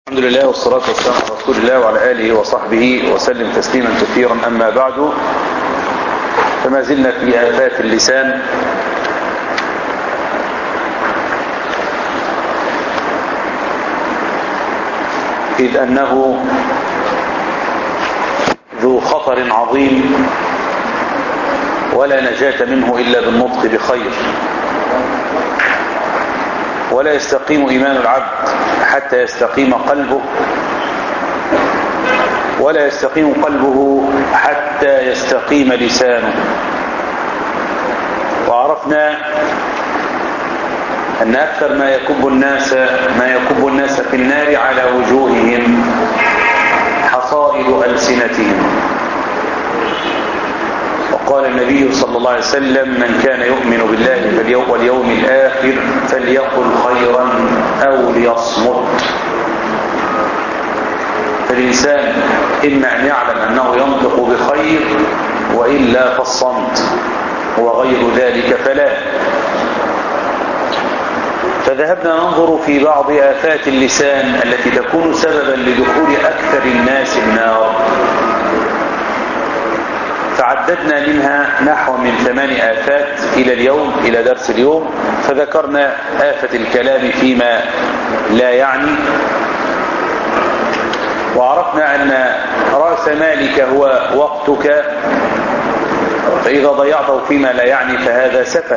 الحمد لله والصلاة والسلام على رسول الله وعلى آله وصحبه وسلم تسليما كثيرا أما بعد فما زلنا في آفات اللسان إذ أنه ذو خطر عظيم ولا نجاة منه إلا بالنطق بخير ولا يستقيم إيمان العبد حتى يستقيم قلبه ولا يستقيم قلبه حتى يستقيم لسانه وعرفنا أن أكثر ما يكب الناس ما يكب الناس في النار على وجوههم حصائد ألسنتهم وقال النبي صلى الله عليه وسلم من كان يؤمن بالله واليوم الآخر فليقل خيرا أو ليصمت فالإنسان إما أن يعلم أنه ينطق بخير وإلا فالصمت وغير ذلك فلا فذهبنا ننظر في بعض آفات اللسان التي تكون سببا لدخول أكثر الناس النار فعددنا منها نحو من ثمان آفات إلى اليوم إلى درس اليوم فذكرنا آفة الكلام فيما لا يعني وعرفنا أن رأس مالك هو وقتك فإذا ضيعته فيما لا يعني فهذا سفه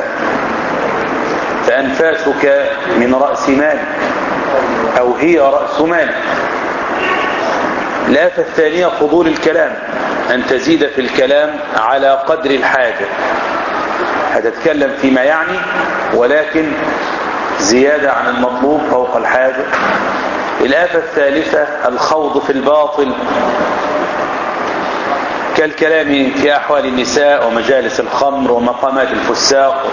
فأنفاسك من رأس مالك أو هي رأس مالك الآفة الثانية فضول الكلام أن تزيد في الكلام على قدر الحاجة هتتكلم فيما يعني ولكن زيادة عن المطلوب فوق الحاجة الآفة الثالثة الخوض في الباطل كالكلام في أحوال النساء ومجالس الخمر ومقامات الفساق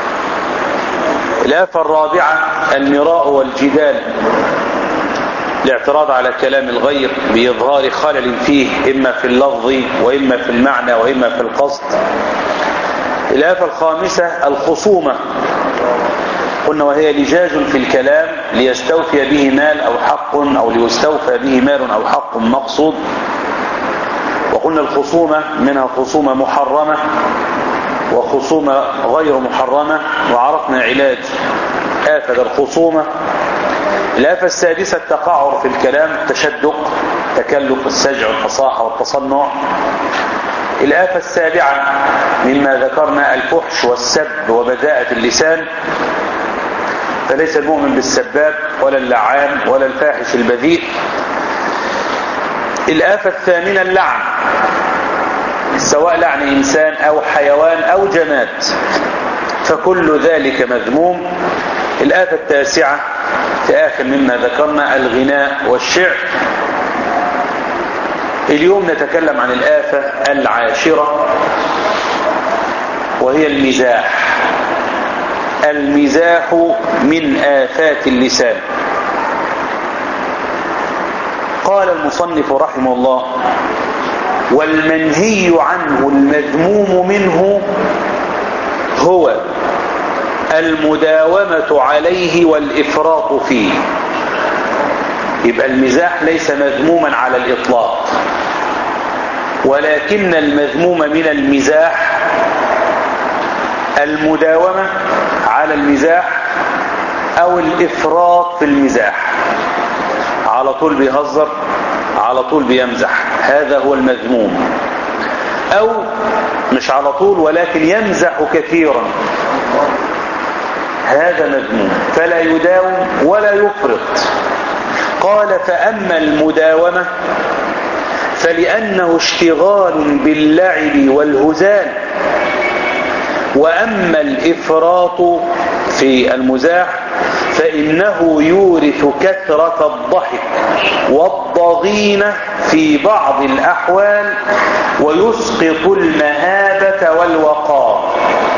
الآفة الرابعة المراء والجدال الاعتراض على كلام الغير بإظهار خلل فيه إما في اللفظ وإما في المعنى وإما في القصد الآفة الخامسة الخصومة قلنا وهي لجاج في الكلام ليستوفي به مال أو حق أو ليستوفى به مال أو حق مقصود وقلنا الخصومة منها خصومة محرمة وخصومة غير محرمة وعرفنا علاج آفة الخصومة الآفة السادسة التقعر في الكلام تشدق تكلف السجع والفصاحة والتصنع الآفة السابعة مما ذكرنا الفحش والسب وبذاءة اللسان فليس المؤمن بالسباب ولا اللعان ولا الفاحش البذيء الآفة الثامنة اللعن سواء لعن إنسان أو حيوان أو جماد فكل ذلك مذموم الآفة التاسعة في آخر مما ذكرنا الغناء والشعر اليوم نتكلم عن الآفة العاشرة وهي المزاح المزاح من آفات اللسان قال المصنف رحمه الله والمنهي عنه المذموم منه هو المداومة عليه والإفراط فيه يبقى المزاح ليس مذموما على الإطلاق ولكن المذموم من المزاح المداومة على المزاح أو الإفراط في المزاح على طول بيهزر على طول بيمزح هذا هو المذموم أو مش على طول ولكن يمزح كثيرا هذا مذموم فلا يداوم ولا يفرط قال فأما المداومة فلأنه اشتغال باللعب والهزال وأما الإفراط في المزاح فإنه يورث كثرة الضحك والضغينة في بعض الأحوال ويسقط المهابة والوقار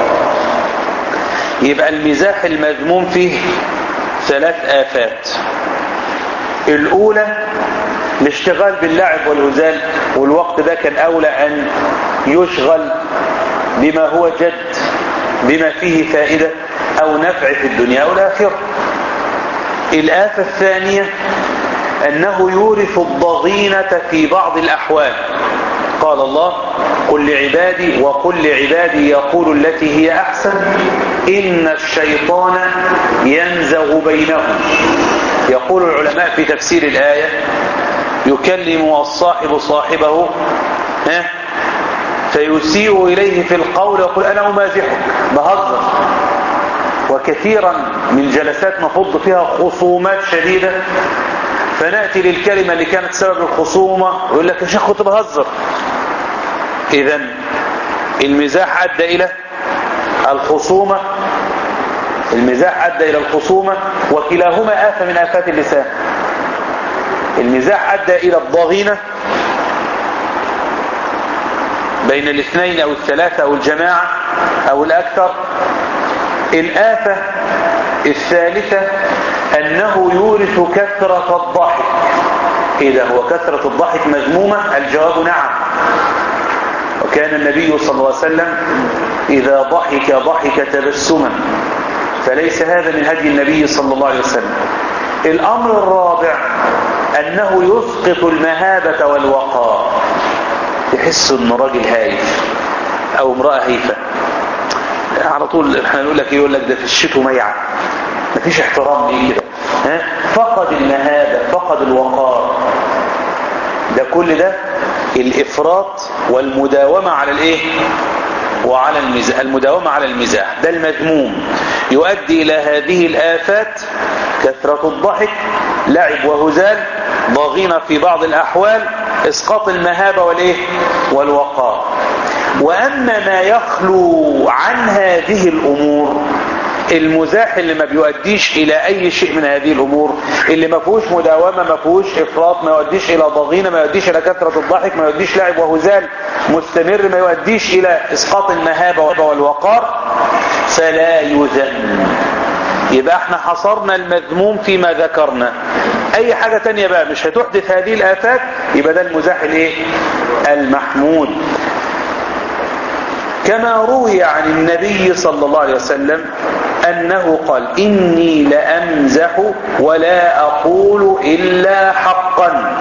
يبقى المزاح المذموم فيه ثلاث آفات الأولى الاشتغال باللعب والهزال والوقت ده كان أولى أن يشغل بما هو جد بما فيه فائدة أو نفع في الدنيا أو الآخرة الآفة الثانية أنه يورث الضغينة في بعض الأحوال قال الله قل لعبادي وقل لعبادي يقول التي هي أحسن إن الشيطان ينزغ بينهم يقول العلماء في تفسير الآية يكلم الصاحب صاحبه ها فيسيء إليه في القول ويقول أنا أمازحك بهزر وكثيرا من جلسات نخض فيها خصومات شديدة فنأتي للكلمة اللي كانت سبب الخصومة ويقول لك يا شيخ كنت بهزر إذا المزاح أدى إلى الخصومة المزاح أدى إلى الخصومة وكلاهما آفة من آفات اللسان المزاح أدى إلى الضغينة بين الاثنين أو الثلاثة أو الجماعة أو الأكثر الآفة الثالثة أنه يورث كثرة الضحك إذا هو كثرة الضحك مذمومة الجواب نعم وكان النبي صلى الله عليه وسلم إذا ضحك ضحك تبسما فليس هذا من هدي النبي صلى الله عليه وسلم الأمر الرابع أنه يسقط المهابة والوقار يحس أنه راجل هايف أو امرأة هيفة على طول احنا نقول لك يقول لك ده في الشتو ميعة مفيش احترام ليه كده ها فقد المهابة فقد الوقار ده كل ده الافراط والمداومة على الايه وعلى المزاح المداومة على المزاح ده المذموم يؤدي الى هذه الافات كثرة الضحك لعب وهزال ضغينة في بعض الاحوال اسقاط المهابة والايه والوقار واما ما يخلو عن هذه الامور المزاح اللي ما بيؤديش الى اي شيء من هذه الامور اللي ما فيهوش مداومه ما فيهوش افراط ما يؤديش الى ضغينه ما يؤديش الى كثره الضحك ما يؤديش لعب وهزال مستمر ما يؤديش الى اسقاط المهابه والوقار فلا يذم يبقى احنا حصرنا المذموم فيما ذكرنا اي حاجه تانية بقى مش هتحدث هذه الافات يبقى ده المزاح الايه المحمود كما روي عن النبي صلى الله عليه وسلم أنه قال إني لأمزح ولا أقول إلا حقا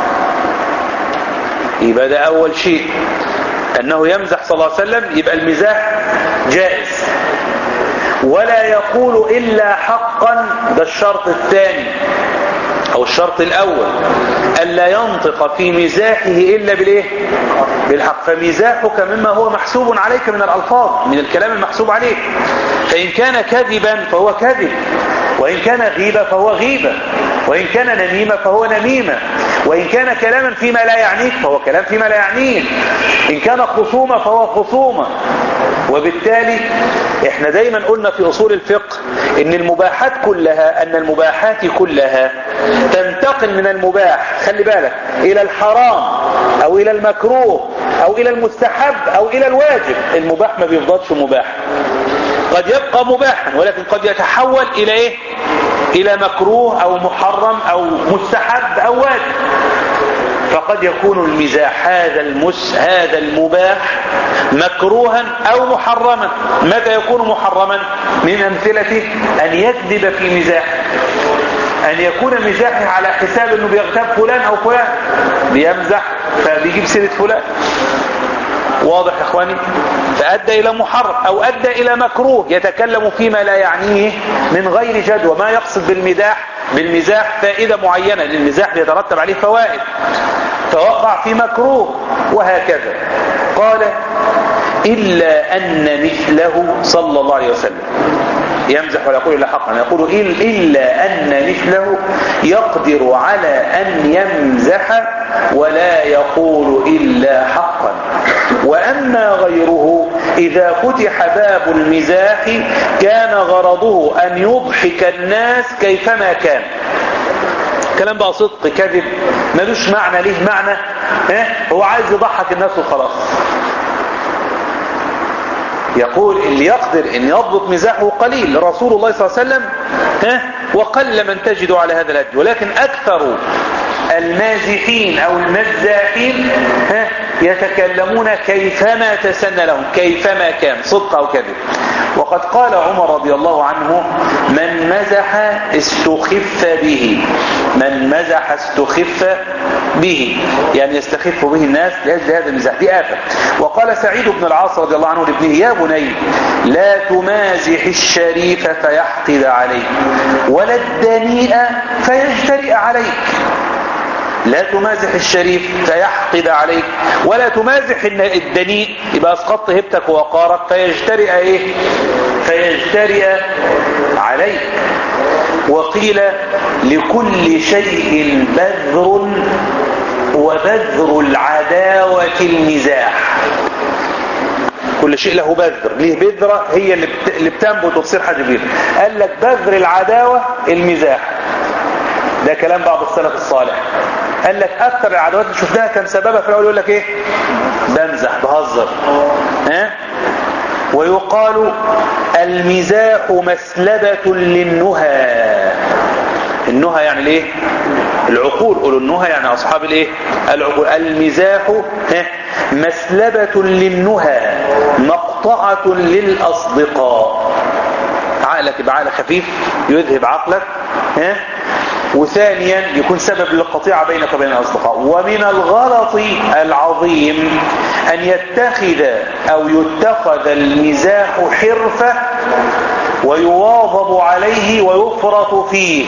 يبقى ده أول شيء أنه يمزح صلى الله عليه وسلم يبقى المزاح جائز ولا يقول إلا حقا ده الشرط الثاني أو الشرط الأول ألا ينطق في مزاحه إلا بالإيه بالحق فمزاحك مما هو محسوب عليك من الألفاظ من الكلام المحسوب عليك فإن كان كذبا فهو كذب وإن كان غيبة فهو غيبة وإن كان نميمة فهو نميمة وإن كان كلاما فيما لا يعنيك فهو كلام فيما لا يعنيه إن كان خصومة فهو خصومة وبالتالي احنا دايما قلنا في أصول الفقه ان المباحات كلها ان المباحات كلها تنتقل من المباح خلي بالك الى الحرام او الى المكروه او الى المستحب او الى الواجب المباح ما بيفضلش مباح قد يبقى مباحا ولكن قد يتحول الى ايه الى مكروه او محرم او مستحب او واجب فقد يكون المزاح هذا المس هذا المباح مكروها او محرما متى يكون محرما من امثلته ان يكذب في مزاحه ان يكون مزاحه على حساب انه بيغتاب فلان او فلان بيمزح فبيجيب سيره فلان واضح يا اخواني فادى الى محرم او ادى الى مكروه يتكلم فيما لا يعنيه من غير جدوى ما يقصد بالمداح بالمزاح فائدة معينة للمزاح بيترتب عليه فوائد فوقع في مكروه وهكذا قال إلا أن مثله صلى الله عليه وسلم يمزح ولا يقول إلا حقا يقول إلا أن مثله يقدر على أن يمزح ولا يقول إلا حقا وأما غيره إذا فتح باب المزاح كان غرضه أن يضحك الناس كيفما كان كلام بقى صدق كذب ملوش معنى ليه معنى اه؟ هو عايز يضحك الناس وخلاص يقول اللي يقدر ان يضبط مزاحه قليل رسول الله صلى الله عليه وسلم ها وقل من تجد على هذا الهدي ولكن اكثر المازحين او المزاحين ها يتكلمون كيفما تسنى لهم كيفما كان صدق او كذب وقد قال عمر رضي الله عنه من مزح استخف به من مزح استخف به يعني يستخف به الناس لأجل هذا المزاح دي آفة وقال سعيد بن العاص رضي الله عنه لابنه يا بني لا تمازح الشريف فيحقد عليك ولا الدنيء فيجترئ عليك لا تمازح الشريف فيحقد عليك ولا تمازح الدنيء يبقى اسقطت هبتك ووقارك فيجترئ ايه فيجترئ عليك وقيل لكل شيء بذر وبذر العداوة المزاح كل شيء له بذر ليه بذرة هي اللي اللي بتنبت وتصير حاجة كبيرة قال لك بذر العداوة المزاح ده كلام بعض السلف الصالح قال لك اكثر العداوات اللي شفناها كان سببها في الاول يقول لك ايه بمزح بهزر ها ويقال المزاح مسلبة للنهى النهى يعني الايه العقول قولوا النهى يعني اصحاب الايه العقول المزاح ها مسلبة للنهى مقطعة للاصدقاء عقلك يبقى عقل خفيف يذهب عقلك ها وثانيا يكون سبب للقطيعة بينك وبين الأصدقاء ومن الغلط العظيم أن يتخذ أو يتخذ المزاح حرفة ويواظب عليه ويفرط فيه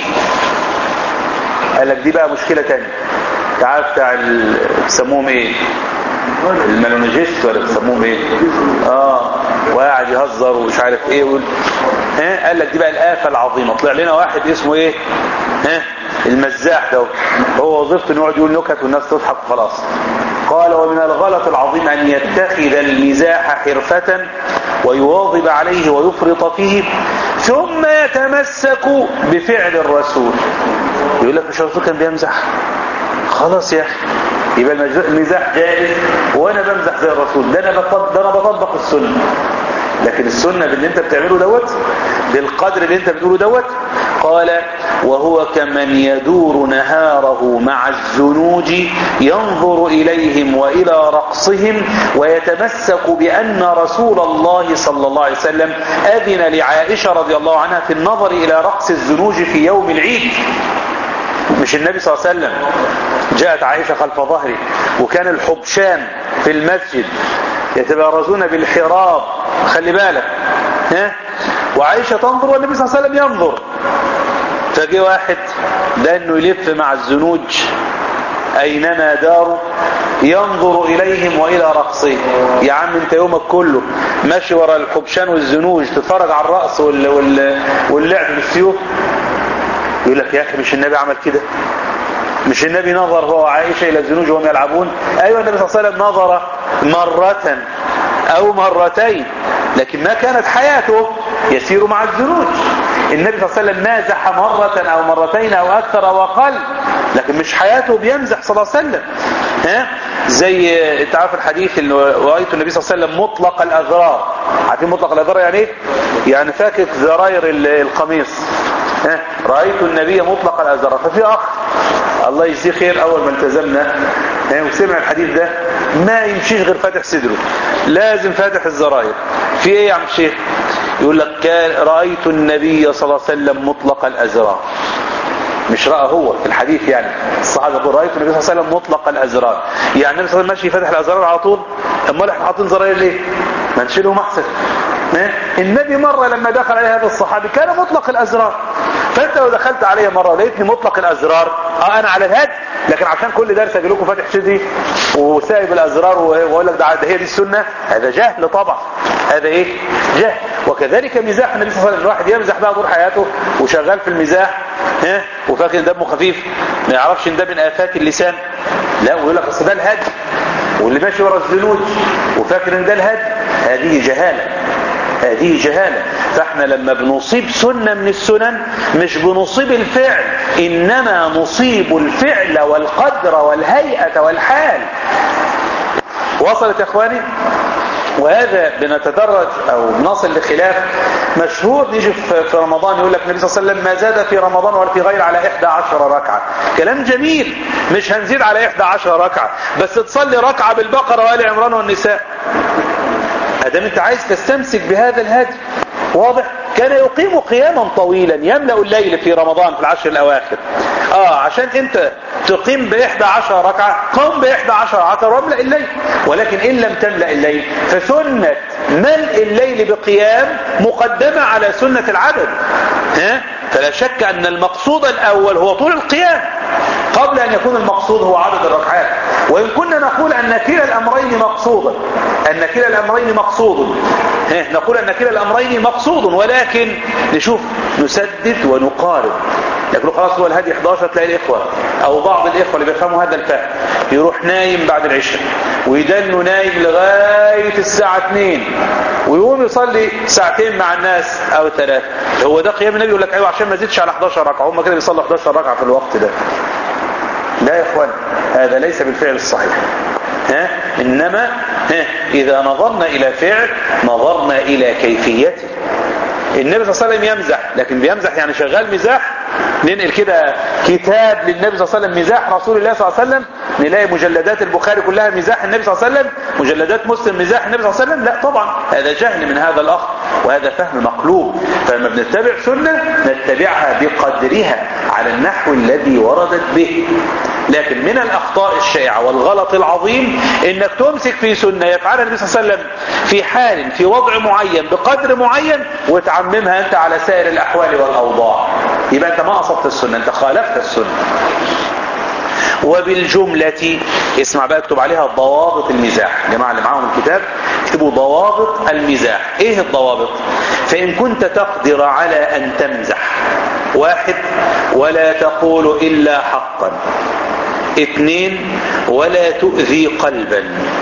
قال لك دي بقى مشكلة تانية تعرف بتاع بيسموهم ايه المالونجيست ولا بيسموهم ايه اه وقاعد يهزر ومش عارف ايه وال... ها قال لك دي بقى الآفة العظيمة طلع لنا واحد اسمه ايه ها المزاح ده هو وظيفته انه يقعد يقول نكت والناس تضحك وخلاص قال ومن الغلط العظيم ان يتخذ المزاح حرفة ويواظب عليه ويفرط فيه ثم يتمسك بفعل الرسول يقول لك مش الرسول كان بيمزح خلاص يا اخي يبقى المزاح جائز وانا بمزح زي الرسول ده انا بطبق, ده أنا بطبق السنه لكن السنة باللي انت بتعمله دوت بالقدر اللي انت بتقوله دوت قال وهو كمن يدور نهاره مع الزنوج ينظر إليهم وإلى رقصهم ويتمسك بأن رسول الله صلى الله عليه وسلم أذن لعائشة رضي الله عنها في النظر إلى رقص الزنوج في يوم العيد مش النبي صلى الله عليه وسلم جاءت عائشة خلف ظهره وكان الحبشان في المسجد يتبارزون بالحراب خلي بالك ها وعائشة تنظر والنبي صلى الله عليه وسلم ينظر فجي واحد ده انه يلف مع الزنوج اينما داروا ينظر اليهم والى رقصهم يا عم انت يومك كله ماشي ورا الحبشان والزنوج تتفرج على الرقص وال... وال... واللعب بالسيوف يقول لك يا اخي مش النبي عمل كده مش النبي نظر هو وعائشة الى الزنوج وهم يلعبون ايوه النبي صلى الله عليه وسلم نظر مرة او مرتين لكن ما كانت حياته يسير مع الزنوج النبي صلى الله عليه وسلم مازح مرة او مرتين او اكثر او اقل لكن مش حياته بيمزح صلى الله عليه وسلم ها زي انت عارف الحديث اللي رايت النبي صلى الله عليه وسلم مطلق الاذرار عارفين مطلق الاذرار يعني ايه يعني فاكك زراير القميص ها رايت النبي مطلق الاذرار ففي اخ الله يجزيه خير اول ما التزمنا وسمع الحديث ده ما يمشيش غير فاتح صدره لازم فاتح الزراير في ايه يا عم الشيخ يقول لك كان رايت النبي صلى الله عليه وسلم مطلق الازرار مش رأى هو في الحديث يعني الصحابة يقول رأيت النبي صلى الله عليه وسلم مطلق الأزرار يعني النبي صلى الله عليه وسلم ماشي يفتح الأزرار على طول امال احنا حاطين زراير ليه ما نشيلهم احسن النبي مرة لما دخل عليه هذا الصحابي كان مطلق الأزرار فانت لو دخلت عليه مرة ولقيتني مطلق الأزرار اه انا على الهد لكن عشان كل درس اجي لكم فاتح صدري وسايب الأزرار واقول لك ده هي دي السنة هذا جهل طبعا هذا ايه جهل وكذلك مزاح النبي صلى الله عليه وسلم الواحد يمزح بقى طول حياته وشغال في المزاح ها وفاكر دمه خفيف ما يعرفش ان ده من آفات اللسان لا ويقول لك اصل ده الهدي واللي ماشي ورا الزنوج وفاكر ان ده الهدي هذه جهاله هذه جهالة فاحنا لما بنصيب سنة من السنن مش بنصيب الفعل انما نصيب الفعل والقدر والهيئة والحال وصلت يا اخواني وهذا بنتدرج او نصل لخلاف مشهور نيجي في رمضان يقول لك النبي صلى الله عليه وسلم ما زاد في رمضان ولا في غير على 11 ركعة كلام جميل مش هنزيد على 11 ركعة بس تصلي ركعة بالبقرة وآل عمران والنساء ادام انت عايز تستمسك بهذا الهدي واضح كان يقيم قياما طويلا يملأ الليل في رمضان في العشر الأواخر آه عشان أنت تقيم بإحدى عشر ركعة قم بإحدى عشر ركعة واملأ الليل ولكن إن لم تملأ الليل فسنة ملء الليل بقيام مقدمة على سنة العدد ها؟ فلا شك أن المقصود الأول هو طول القيام قبل أن يكون المقصود هو عدد الركعات وإن كنا نقول أن كلا الأمرين مقصودا أن كلا الأمرين مقصود نقول أن كلا الأمرين مقصود ولكن نشوف نسدد ونقارب يقولوا خلاص هو الهدي 11 تلاقي الإخوة أو بعض الإخوة اللي بيفهموا هذا الفهم يروح نايم بعد العشاء ويدنه نايم لغاية الساعة 2 ويقوم يصلي ساعتين مع الناس أو ثلاثة هو ده قيام النبي يقول لك أيوة عشان ما زيدش على 11 ركعة هم كده بيصلوا 11 ركعة في الوقت ده لا يا اخوان هذا ليس بالفعل الصحيح ها انما ها اذا نظرنا الى فعل نظرنا الى كيفيته النبي صلى الله عليه وسلم يمزح لكن بيمزح يعني شغال مزاح ننقل كده كتاب للنبي صلى الله عليه وسلم مزاح رسول الله صلى الله عليه وسلم نلاقي مجلدات البخاري كلها مزاح النبي صلى الله عليه وسلم مجلدات مسلم مزاح النبي صلى الله عليه وسلم لا طبعا هذا جهل من هذا الاخ وهذا فهم مقلوب فلما بنتبع سنة نتبعها بقدرها على النحو الذي وردت به لكن من الأخطاء الشائعة والغلط العظيم انك تمسك في سنة يفعلها النبي صلى الله عليه وسلم في حال في وضع معين بقدر معين وتعممها انت على سائر الأحوال والأوضاع يبقى انت ما أصبت السنة انت خالفت السنة وبالجملة اسمع بقى اكتب عليها ضوابط المزاح جماعة اللي معاهم الكتاب اكتبوا ضوابط المزاح ايه الضوابط فإن كنت تقدر على أن تمزح واحد ولا تقول إلا حقا اثنين ولا تؤذي قلبا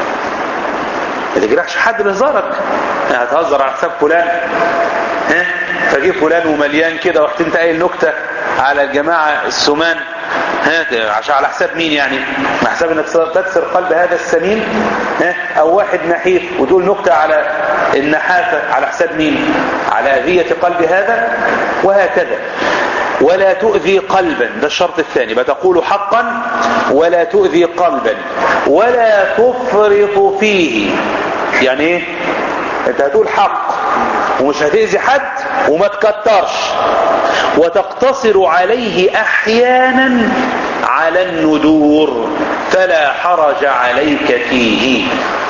ما تجرحش حد بهزارك هتهزر على حساب فلان ها فجي فلان ومليان كده ورحت انت قايل نكته على الجماعه السمان ها عشان على حساب مين يعني على حساب انك تكسر قلب هذا السمين ها او واحد نحيف وتقول نكته على النحافه على حساب مين على اذيه قلب هذا وهكذا ولا تؤذي قلبا ده الشرط الثاني بتقول حقا ولا تؤذي قلبا ولا تفرط فيه يعني ايه انت هتقول حق ومش هتأذي حد وما تكترش وتقتصر عليه احيانا على الندور فلا حرج عليك فيه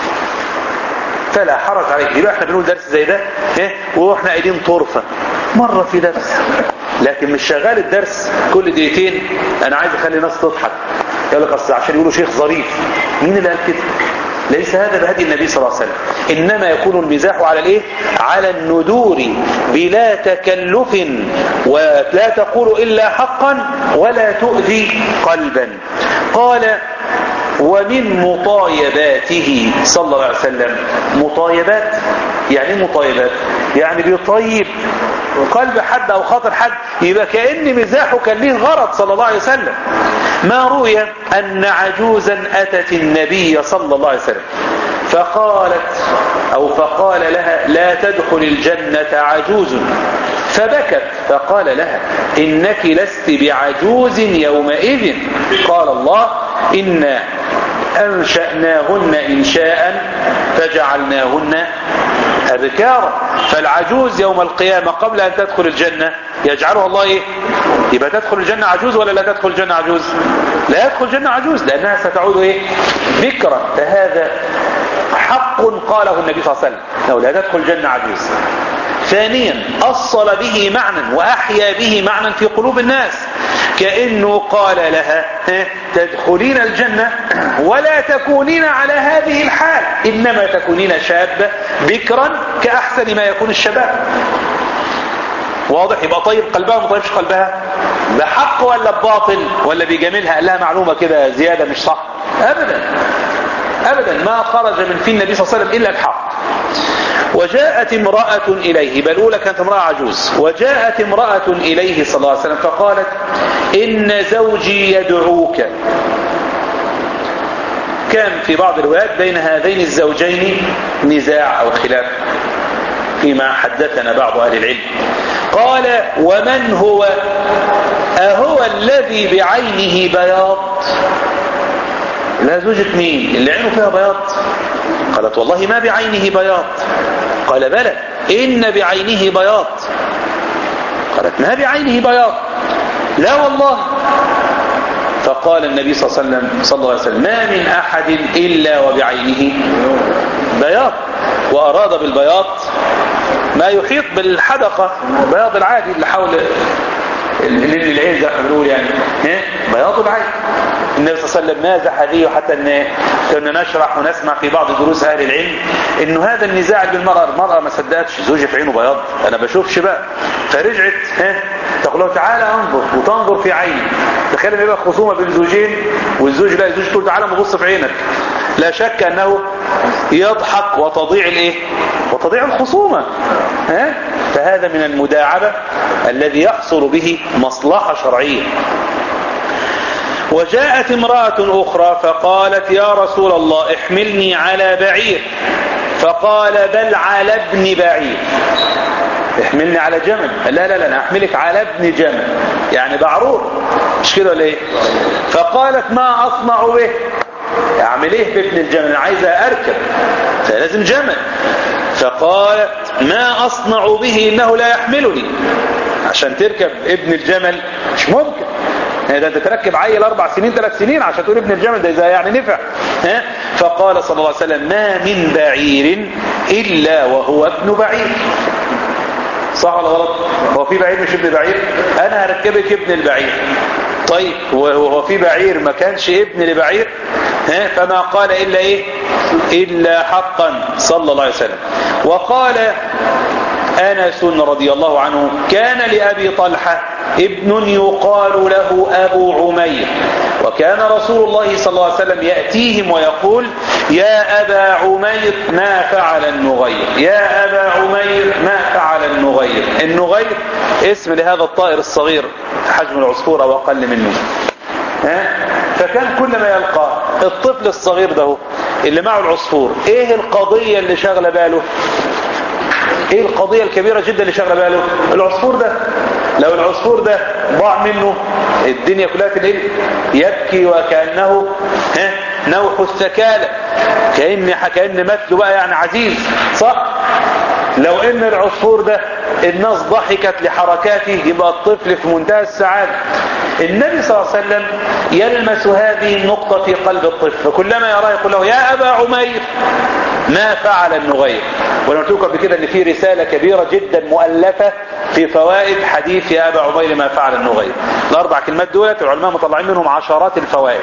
فلا حرج عليك يبقى احنا بنقول درس زي ده ايه واحنا قاعدين طرفه مره في درس لكن مش شغال الدرس كل دقيقتين انا عايز اخلي الناس تضحك يقول لك اصل عشان يقولوا شيخ ظريف مين اللي قال كده ليس هذا بهدي النبي صلى الله عليه وسلم انما يكون المزاح على الايه على الندور بلا تكلف ولا تقول الا حقا ولا تؤذي قلبا قال ومن مطايباته صلى الله عليه وسلم مطايبات يعني ايه مطايبات يعني بيطيب قلب حد او خاطر حد يبقى كأن مزاحه كان ليه غرض صلى الله عليه وسلم ما روي ان عجوزا اتت النبي صلى الله عليه وسلم فقالت او فقال لها لا تدخل الجنة عجوز فبكت فقال لها انك لست بعجوز يومئذ قال الله إنا أنشأناهن إنشاء فجعلناهن أبكارا فالعجوز يوم القيامة قبل أن تدخل الجنة يجعلها الله إيه يبقى تدخل الجنة عجوز ولا لا تدخل الجنة عجوز لا يدخل الجنة عجوز لأنها ستعود إيه بكرا فهذا حق قاله النبي صلى الله عليه وسلم لو لا تدخل الجنة عجوز ثانيا أصل به معنى وأحيا به معنى في قلوب الناس كأنه قال لها تدخلين الجنة ولا تكونين على هذه الحال إنما تكونين شابة بكرا كأحسن ما يكون الشباب واضح يبقى طيب قلبها وما طيبش قلبها بحق ولا بباطل ولا بيجاملها قال لها معلومة كده زيادة مش صح أبدا أبدا ما خرج من في النبي صلى الله عليه وسلم إلا الحق وجاءت امرأة إليه بل أولى كانت امرأة عجوز وجاءت امرأة إليه صلى الله عليه وسلم فقالت إن زوجي يدعوك كان في بعض الروايات بين هذين الزوجين نزاع أو خلاف فيما حدثنا بعض أهل العلم قال ومن هو أهو الذي بعينه بياض لا زوجة مين اللي عينه فيها بياض قالت والله ما بعينه بياض قال بلى إن بعينه بياض قالت ما بعينه بياض لا والله فقال النبي صلى الله عليه وسلم صلى الله عليه وسلم ما من أحد إلا وبعينه بياض وأراد بالبياض ما يحيط بالحدقة البياض العادي اللي حول اللي العين زي ما بنقول يعني ها بياض العين النبي صلى الله عليه وسلم مازح هذه حتى ان كنا نشرح ونسمع في بعض دروس اهل العلم انه هذا النزاع بالمرأة المرأة ما صدقتش زوجي في عينه بياض انا بشوفش بقى فرجعت ها تقول له تعالى انظر وتنظر في عيني تخيل ان يبقى خصومه بين زوجين والزوج لا الزوج تقول تعالى ببص في عينك لا شك انه يضحك وتضيع الايه وتضيع الخصومه ها فهذا من المداعبه الذي يحصل به مصلحه شرعيه وجاءت امرأة أخرى فقالت يا رسول الله احملني على بعير فقال بل على ابن بعير احملني على جمل لا لا لا انا احملك على ابن جمل يعني بعرور مش كده ولا ايه فقالت ما اصنع به اعمل ايه بابن الجمل انا عايزه اركب فلازم جمل فقالت ما اصنع به انه لا يحملني عشان تركب ابن الجمل مش ممكن يعني ده انت تركب عيل اربع سنين ثلاث سنين عشان تقول ابن الجمل ده اذا يعني نفع ها فقال صلى الله عليه وسلم ما من بعير الا وهو ابن بعير صح ولا غلط هو في بعير مش ابن بعير انا هركبك ابن البعير طيب وهو في بعير ما كانش ابن لبعير ها فما قال الا ايه الا حقا صلى الله عليه وسلم وقال انس رضي الله عنه كان لابي طلحه ابن يقال له ابو عمير وكان رسول الله صلى الله عليه وسلم ياتيهم ويقول يا ابا عمير ما فعل النغير يا ابا عمير ما فعل النغير النغير اسم لهذا الطائر الصغير حجم العصفور او اقل منه ها فكان كل ما يلقى الطفل الصغير ده اللي معه العصفور ايه القضية اللي شغله باله ايه القضية الكبيرة جدا اللي شغله باله العصفور ده لو العصفور ده ضاع منه الدنيا كلها تنقل يبكي وكأنه ها نوح الثكالة كأن كأن مثله بقى يعني عزيز صح لو ان العصفور ده الناس ضحكت لحركاته يبقى الطفل في منتهى السعادة النبي صلى الله عليه وسلم يلمس هذه النقطة في قلب الطفل فكلما يراه يقول له يا أبا عمير ما فعل النغير وانا قلت لكم قبل كده ان في رسالة كبيرة جدا مؤلفة في فوائد حديث يا أبا عمير ما فعل النغير الأربع كلمات دولت العلماء مطلعين منهم عشرات الفوائد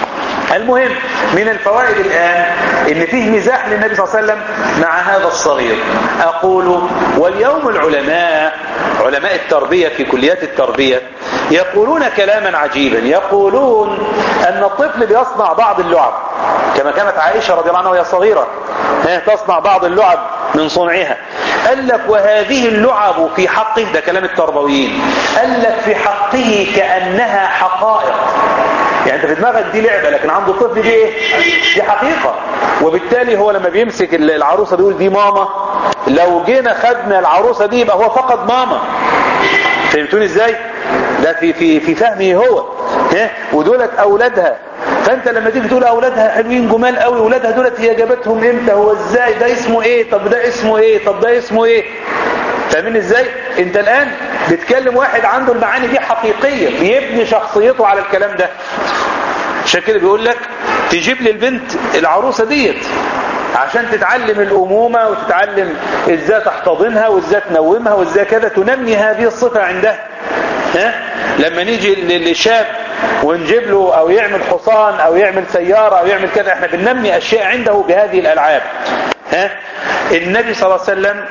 المهم من الفوائد الآن ان فيه مزاح للنبي صلى الله عليه وسلم مع هذا الصغير أقول واليوم العلماء علماء التربية في كليات التربية يقولون كلاما عجيبا يقولون أن الطفل بيصنع بعض اللعب كما كانت عائشة رضي الله عنها وهي صغيرة تصنع بعض اللعب من صنعها قال لك وهذه اللعب في حقه ده كلام التربويين قال لك في حقه كأنها حقائق يعني انت في دماغك دي لعبة لكن عند الطفل دي ايه دي حقيقة وبالتالي هو لما بيمسك العروسة دي يقول دي ماما لو جينا خدنا العروسة دي يبقى هو فقد ماما فهمتوني ازاي ده في في في فهمه هو ها ودولت اولادها فانت لما تيجي تقول اولادها حلوين جمال قوي اولادها دولت هي جابتهم امتى هو ازاي ده اسمه ايه طب ده اسمه ايه طب ده اسمه ايه فاهمين ازاي انت الان بتكلم واحد عنده المعاني دي حقيقية بيبني شخصيته على الكلام ده عشان كده بيقول لك تجيب لي البنت العروسة ديت عشان تتعلم الأمومة وتتعلم ازاي تحتضنها وازاي تنومها وازاي كده تنمي هذه الصفة عندها ها لما نيجي للشاب ونجيب له او يعمل حصان او يعمل سيارة او يعمل كذا احنا بننمي اشياء عنده بهذه الالعاب ها النبي صلى الله عليه وسلم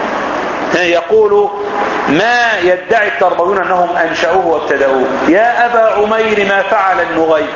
يقول ما يدعي التربويون انهم انشأوه وابتدأوه يا ابا عمير ما فعل النغير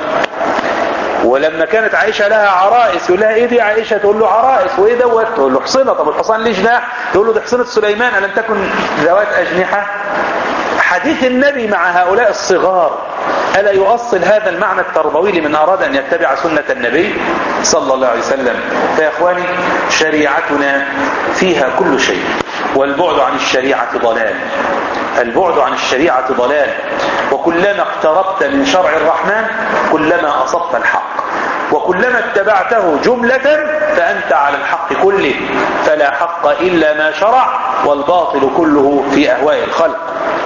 ولما كانت عائشة لها عرائس يقول لها ايه دي عائشة تقول له عرائس وايه دوت تقول له حصنة طب الحصان ليه جناح تقول له دي حصنة سليمان ألم تكن ذوات أجنحة حديث النبي مع هؤلاء الصغار ألا يؤصل هذا المعنى التربوي لمن أراد أن يتبع سنة النبي صلى الله عليه وسلم فيا إخواني شريعتنا فيها كل شيء والبعد عن الشريعة ضلال البعد عن الشريعة ضلال وكلما اقتربت من شرع الرحمن كلما أصبت الحق وكلما اتبعته جملة فأنت على الحق كله فلا حق إلا ما شرع والباطل كله في أهواء الخلق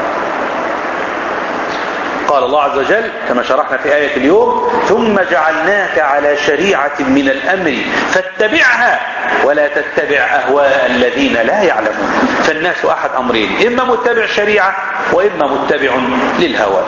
قال الله عز وجل كما شرحنا في آية اليوم ثم جعلناك على شريعة من الأمر فاتبعها ولا تتبع أهواء الذين لا يعلمون فالناس أحد أمرين إما متبع شريعة وإما متبع للهوى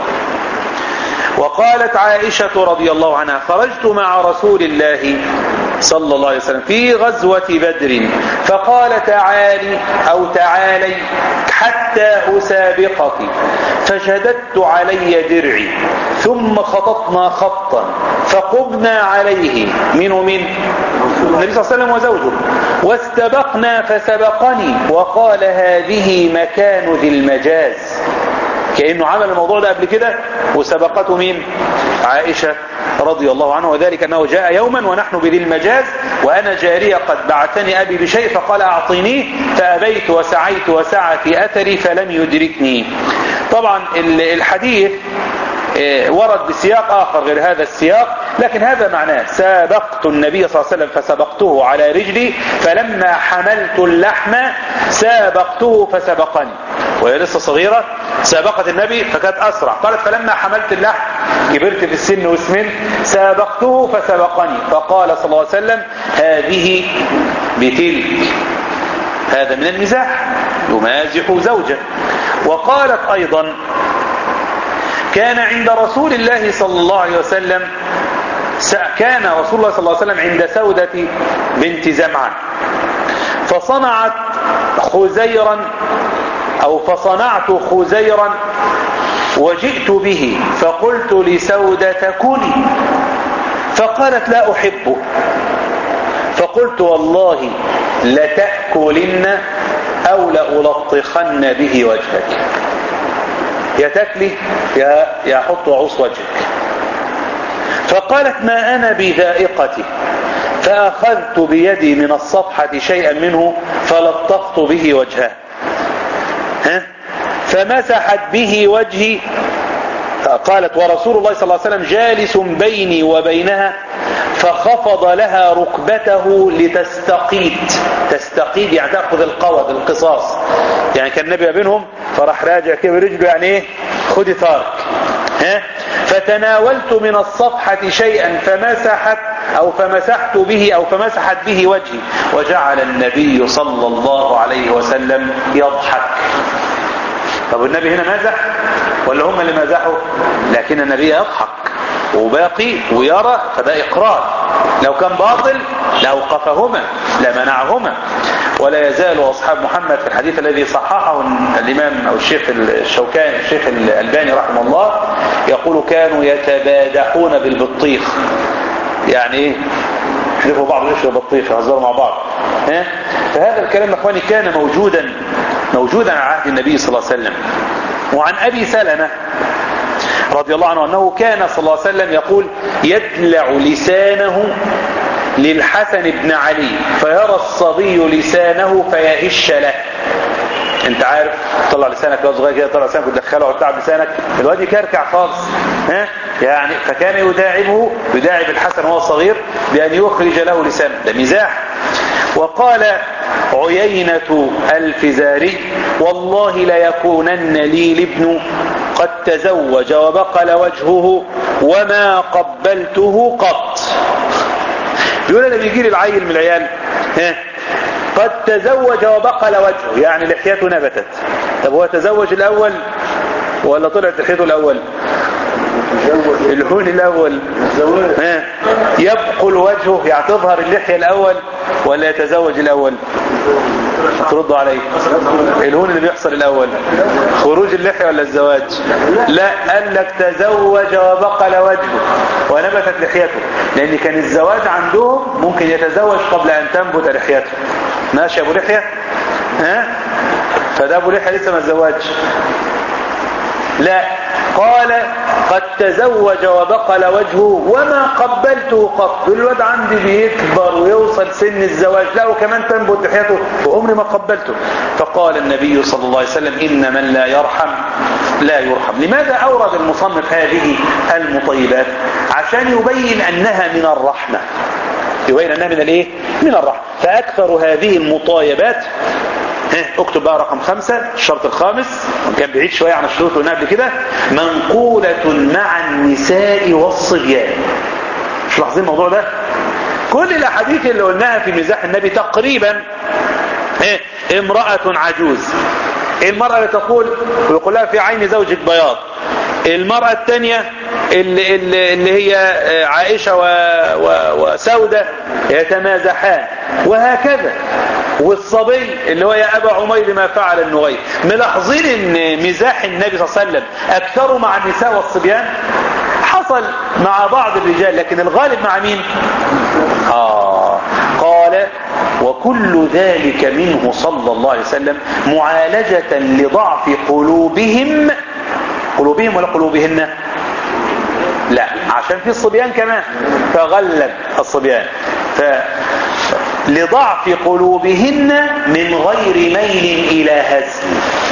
وقالت عائشة رضي الله عنها خرجت مع رسول الله صلى الله عليه وسلم في غزوة بدر فقال تعالي أو تعالي حتى أسابقك فشددت علي درعي ثم خططنا خطا فقمنا عليه منه من النبي صلى الله عليه وسلم وزوجه واستبقنا فسبقني وقال هذه مكان ذي المجاز كأنه عمل الموضوع ده قبل كده وسبقته مين عائشة رضي الله عنه وذلك أنه جاء يوما ونحن بذي المجاز وأنا جارية قد بعثني أبي بشيء فقال أعطينيه فأبيت وسعيت وسعى في أثري فلم يدركني طبعا الحديث ورد بسياق آخر غير هذا السياق لكن هذا معناه سابقت النبي صلى الله عليه وسلم فسبقته على رجلي فلما حملت اللحم سابقته فسبقني وهي لسه صغيرة سابقت النبي فكانت أسرع قالت فلما حملت اللحم كبرت في السن وسمنت سابقته فسبقني فقال صلى الله عليه وسلم هذه بتلك هذا من المزاح يمازح زوجه وقالت أيضا كان عند رسول الله صلى الله عليه وسلم كان رسول الله صلى الله عليه وسلم عند سودة بنت زمعة فصنعت خزيرا أو فصنعت خزيرا وجئت به فقلت لسودة كلي فقالت لا أحبه فقلت والله لتأكلن أو لألطخن به وجهك يا تاكلي يا يا احط وعص وجهك فقالت ما انا بذائقته فاخذت بيدي من الصفحة شيئا منه فلطخت به وجهه ها فمسحت به وجهي قالت ورسول الله صلى الله عليه وسلم جالس بيني وبينها فخفض لها ركبته لتستقيد تستقيد يعني تأخذ القوض القصاص يعني كان النبي بينهم فراح راجع كده برجله يعني ايه خدي ثارك ها فتناولت من الصفحة شيئا فمسحت او فمسحت به او فمسحت به وجهي وجعل النبي صلى الله عليه وسلم يضحك طب النبي هنا مازح ولا هم اللي مازحوا لكن النبي يضحك وباقي ويرى فده إقرار لو كان باطل لأوقفهما لمنعهما ولا يزال أصحاب محمد في الحديث الذي صححه الإمام أو الشيخ الشوكاني الشيخ الألباني رحمه الله يقول كانوا يتبادحون بالبطيخ يعني ايه يحلفوا بعض يشرب بطيخ يهزروا مع بعض ها فهذا الكلام يا اخواني كان موجودا موجودا على عهد النبي صلى الله عليه وسلم وعن أبي سلمة رضي الله عنه أنه كان صلى الله عليه وسلم يقول يدلع لسانه للحسن بن علي فيرى الصبي لسانه فيهش له انت عارف طلع لسانك لو صغير كده طلع لسانك وتدخله وتعب لسانك الواد يكركع خالص ها يعني فكان يداعبه يداعب الحسن وهو صغير بأن يخرج له لسانه ده مزاح وقال عيينة الفزاري والله ليكونن لي لابن قد تزوج وبقل وجهه وما قبلته قط بيقول انا بيجي لي العيل من العيال ها قد تزوج وبقل وجهه يعني لحيته نبتت طب هو تزوج الاول ولا طلعت لحيته الاول الهون الاول ها يبقل وجهه يعني تظهر اللحية الاول ولا يتزوج الاول تردوا علي الهون اللي بيحصل الاول خروج اللحية ولا الزواج لا قال لك تزوج وبقل وجهه ونبتت لحيته لان كان الزواج عندهم ممكن يتزوج قبل ان تنبت لحيته ماشي ابو لحية ها فده ابو لحية لسه ما تزوجش لا قال قد تزوج وبقل وجهه وما قبلته قط الواد عندي بيكبر ويوصل سن الزواج لا وكمان تنبت لحيته وعمري ما قبلته فقال النبي صلى الله عليه وسلم إن من لا يرحم لا يرحم لماذا أورد المصنف هذه المطيبات عشان يبين أنها من الرحمة يبين أنها من الايه من الرحمة فأكثر هذه المطايبات اكتب بقى رقم خمسة الشرط الخامس كان بعيد شوية عن الشروط اللي قبل كده منقولة مع النساء والصبيان مش لاحظين الموضوع ده كل الاحاديث اللي قلناها في مزاح النبي تقريبا ايه امرأة عجوز المرأة اللي تقول ويقول لها في عين زوجك بياض المرأة الثانية اللي, اللي, اللي هي عائشة و و وسودة يتمازحان وهكذا والصبي اللي هو يا أبا عمير ما فعل النغير ملاحظين ان مزاح النبي صلى الله عليه وسلم أكثر مع النساء والصبيان حصل مع بعض الرجال لكن الغالب مع مين آه قال وكل ذلك منه صلى الله عليه وسلم معالجة لضعف قلوبهم قلوبهم ولا قلوبهن لا عشان في الصبيان كمان فغلب الصبيان ف لضعف قلوبهن من غير ميل إلى هزل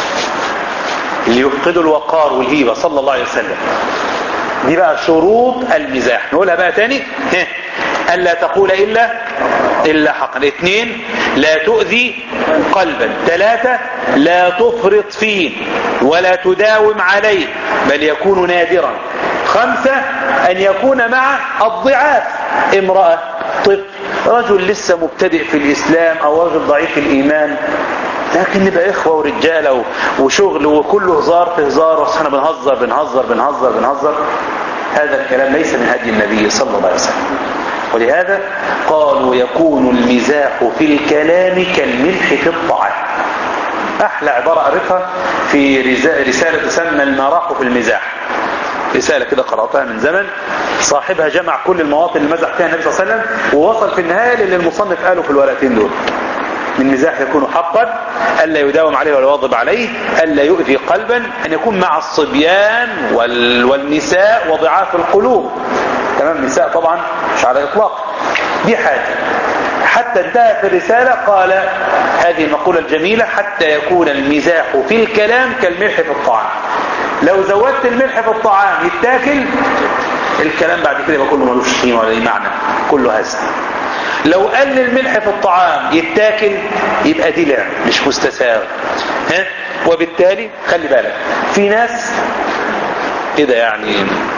ليفقد الوقار والهيبة صلى الله عليه وسلم دي بقى شروط المزاح نقولها بقى تاني ألا تقول إلا إلا حقا اثنين لا تؤذي قلبا ثلاثة لا تفرط فيه ولا تداوم عليه بل يكون نادرا خمسة أن يكون مع الضعاف امرأة طفل رجل لسه مبتدئ في الإسلام أو رجل ضعيف الإيمان لكن نبقى إخوة ورجالة وشغل وكله هزار في هزار واحنا بنهزر بنهزر بنهزر بنهزر هذا الكلام ليس من هدي النبي صلى الله عليه وسلم ولهذا قالوا يكون المزاح في الكلام كالملح في الطعام أحلى عبارة قريتها في رسالة تسمى المراح في المزاح رسالة كده قرأتها من زمن صاحبها جمع كل المواطن اللي مزح فيها النبي صلى الله عليه وسلم ووصل في النهاية للي المصنف قاله في الورقتين دول من مزاح يكون حقا ألا يداوم عليه ولا يواظب عليه ألا يؤذي قلبا أن يكون مع الصبيان وال... والنساء وضعاف القلوب تمام النساء طبعا مش على إطلاق دي حاجة حتى انتهى في الرسالة قال هذه المقولة الجميلة حتى يكون المزاح في الكلام كالملح في الطعام لو زودت الملح في الطعام يتاكل الكلام بعد كده يبقى كله ملوش قيمه ولا اي معنى كله هزل لو قل الملح في الطعام يتاكل يبقى دي لعب مش مستساغ ها وبالتالي خلي بالك في ناس كده يعني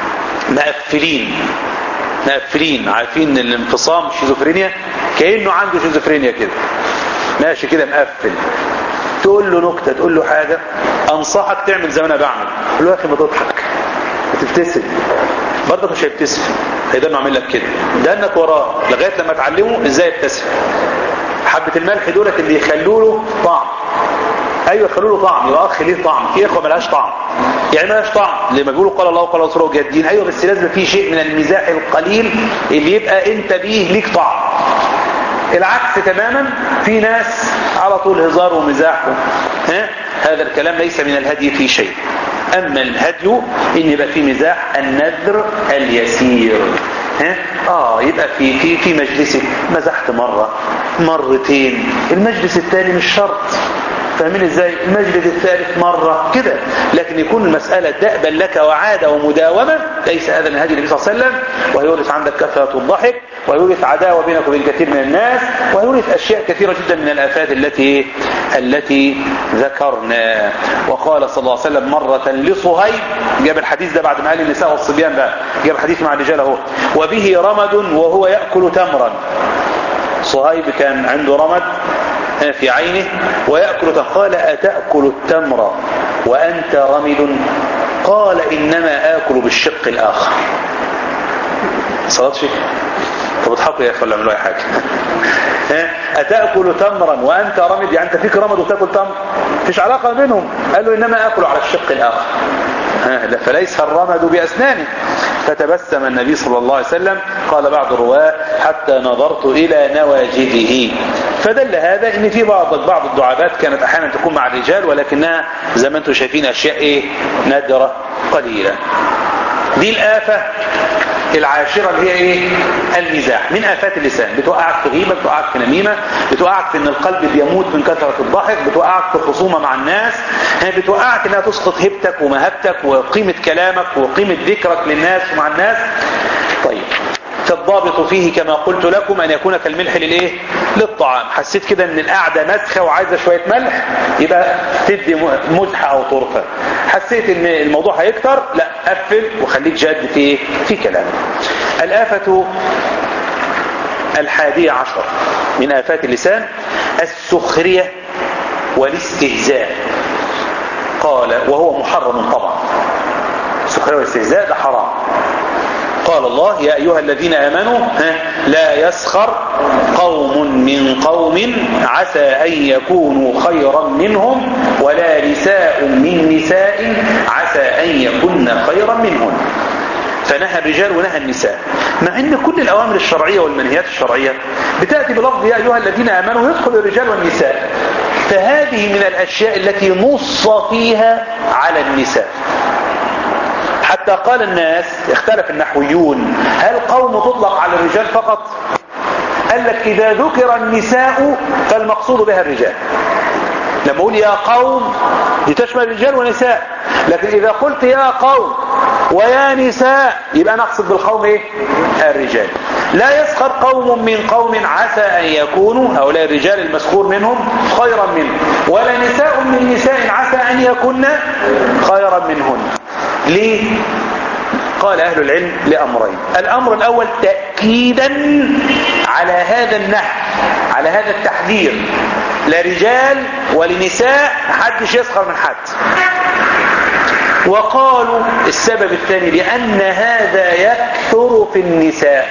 مقفلين مقفلين عارفين ان الانفصام شيزوفرينيا كانه عنده شيزوفرينيا كده ماشي كده مقفل تقول له نكته تقول له حاجه انصحك تعمل زي ما انا بعمل قول له يا اخي ما تضحك تبتسم برضك مش هيبتسم هيضل عامل لك كده دنك وراه لغايه لما تعلمه ازاي يبتسم حبه الملح دولت اللي يخلوا له طعم ايوه يخلوا له طعم يبقى اخ ليه طعم في اخوه ملهاش طعم يعني ملهاش طعم لما بيقولوا قال الله وقال رسوله جادين ايوه بس لازم في شيء من المزاح القليل اللي يبقى انت بيه ليك طعم العكس تماما في ناس على طول هزار ومزاح ها هذا الكلام ليس من الهدي في شيء أما الهدي إن يبقى في مزاح النذر اليسير ها؟ آه يبقى في في في مجلسك مزحت مرة مرتين المجلس الثاني مش شرط فاهمين ازاي المجلس الثالث مرة كده لكن يكون المسألة دأبا لك وعادة ومداومة ليس هذا من هدي النبي صلى الله عليه وسلم ويورث عندك كثرة الضحك ويورث عداوة بينك وبين كثير من الناس ويورث أشياء كثيرة جدا من الآفات التي التي ذكرنا وقال صلى الله عليه وسلم مرة لصهيب جاب الحديث ده بعد ما قال النساء والصبيان بقى جاب الحديث مع الرجال اهو وبه رمد وهو يأكل تمرا صهيب كان عنده رمد في عينه ويأكل قال أتأكل التمر وأنت رمد قال إنما آكل بالشق الآخر صلاة شيء طب اضحكوا يا أخي ولا عملوا أي حاجة أتأكل تمرا وأنت رمد يعني أنت فيك رمد وتأكل تمر فيش علاقة بينهم قال له إنما آكل على الشق الآخر فليس الرمد بأسنانه فتبسم النبي صلى الله عليه وسلم قال بعض الرواة حتى نظرت إلى نواجذه فدل هذا ان في بعض بعض الدعابات كانت احيانا تكون مع الرجال ولكنها زي ما انتم شايفين اشياء ايه نادرة قليلة دي الآفة العاشرة اللي هي ايه المزاح من آفات اللسان بتوقعك في غيبة بتوقعك في نميمة بتوقعك في ان القلب بيموت من كثرة الضحك بتوقعك في خصومة مع الناس بتوقعك انها تسقط هبتك ومهبتك وقيمة كلامك وقيمة ذكرك للناس ومع الناس طيب فالضابط فيه كما قلت لكم ان يكون كالملح للايه للطعام حسيت كده ان القعده مسخه وعايزه شويه ملح يبقى تدي مزحه او طرفه حسيت ان الموضوع هيكتر لا قفل وخليك جاد في ايه في كلامك الافه الحادية عشر من آفات اللسان السخرية والاستهزاء قال وهو محرم طبعا السخرية والاستهزاء ده حرام قال الله يا أيها الذين آمنوا لا يسخر قوم من قوم عسى أن يكونوا خيرا منهم ولا نساء من نساء عسى أن يكن خيرا منهن فنهى الرجال ونهى النساء مع ان كل الاوامر الشرعية والمنهيات الشرعية بتأتي بلفظ يا ايها الذين امنوا يدخل الرجال والنساء فهذه من الاشياء التي نص فيها على النساء حتى قال الناس اختلف النحويون هل قوم تطلق على الرجال فقط قال لك اذا ذكر النساء فالمقصود بها الرجال لما اقول يا قوم دي تشمل رجال ونساء لكن اذا قلت يا قوم ويا نساء يبقى نقصد بالقوم ايه الرجال لا يسخر قوم من قوم عسى ان يكونوا هؤلاء الرجال المسخور منهم خيرا منهم ولا نساء من نساء عسى ان يكن خيرا منهن ليه قال اهل العلم لامرين الامر الاول تاكيدا على هذا النهي على هذا التحذير لرجال ولنساء محدش يسخر من حد وقالوا السبب الثاني لأن هذا يكثر في النساء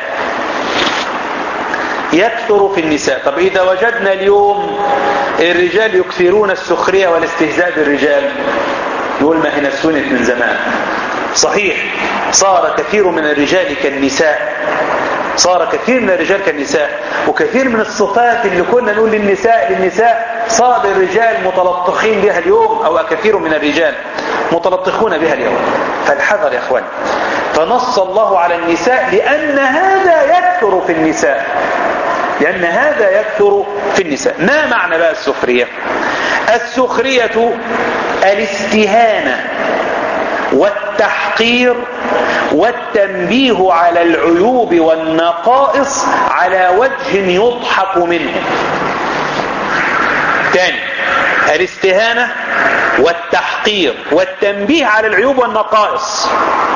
يكثر في النساء طب إذا وجدنا اليوم الرجال يكثرون السخرية والاستهزاء بالرجال يقول ما هنا سنت من زمان صحيح صار كثير من الرجال كالنساء صار كثير من الرجال كالنساء وكثير من الصفات اللي كنا نقول للنساء للنساء صار الرجال متلطخين بها اليوم او كثير من الرجال متلطخون بها اليوم فالحذر يا اخوان فنص الله على النساء لان هذا يكثر في النساء لان هذا يكثر في النساء ما معنى بقى السخرية السخرية الاستهانة والتحقير والتنبيه على العيوب والنقائص على وجه يضحك منه تاني الاستهانة والتحقير والتنبيه على العيوب والنقائص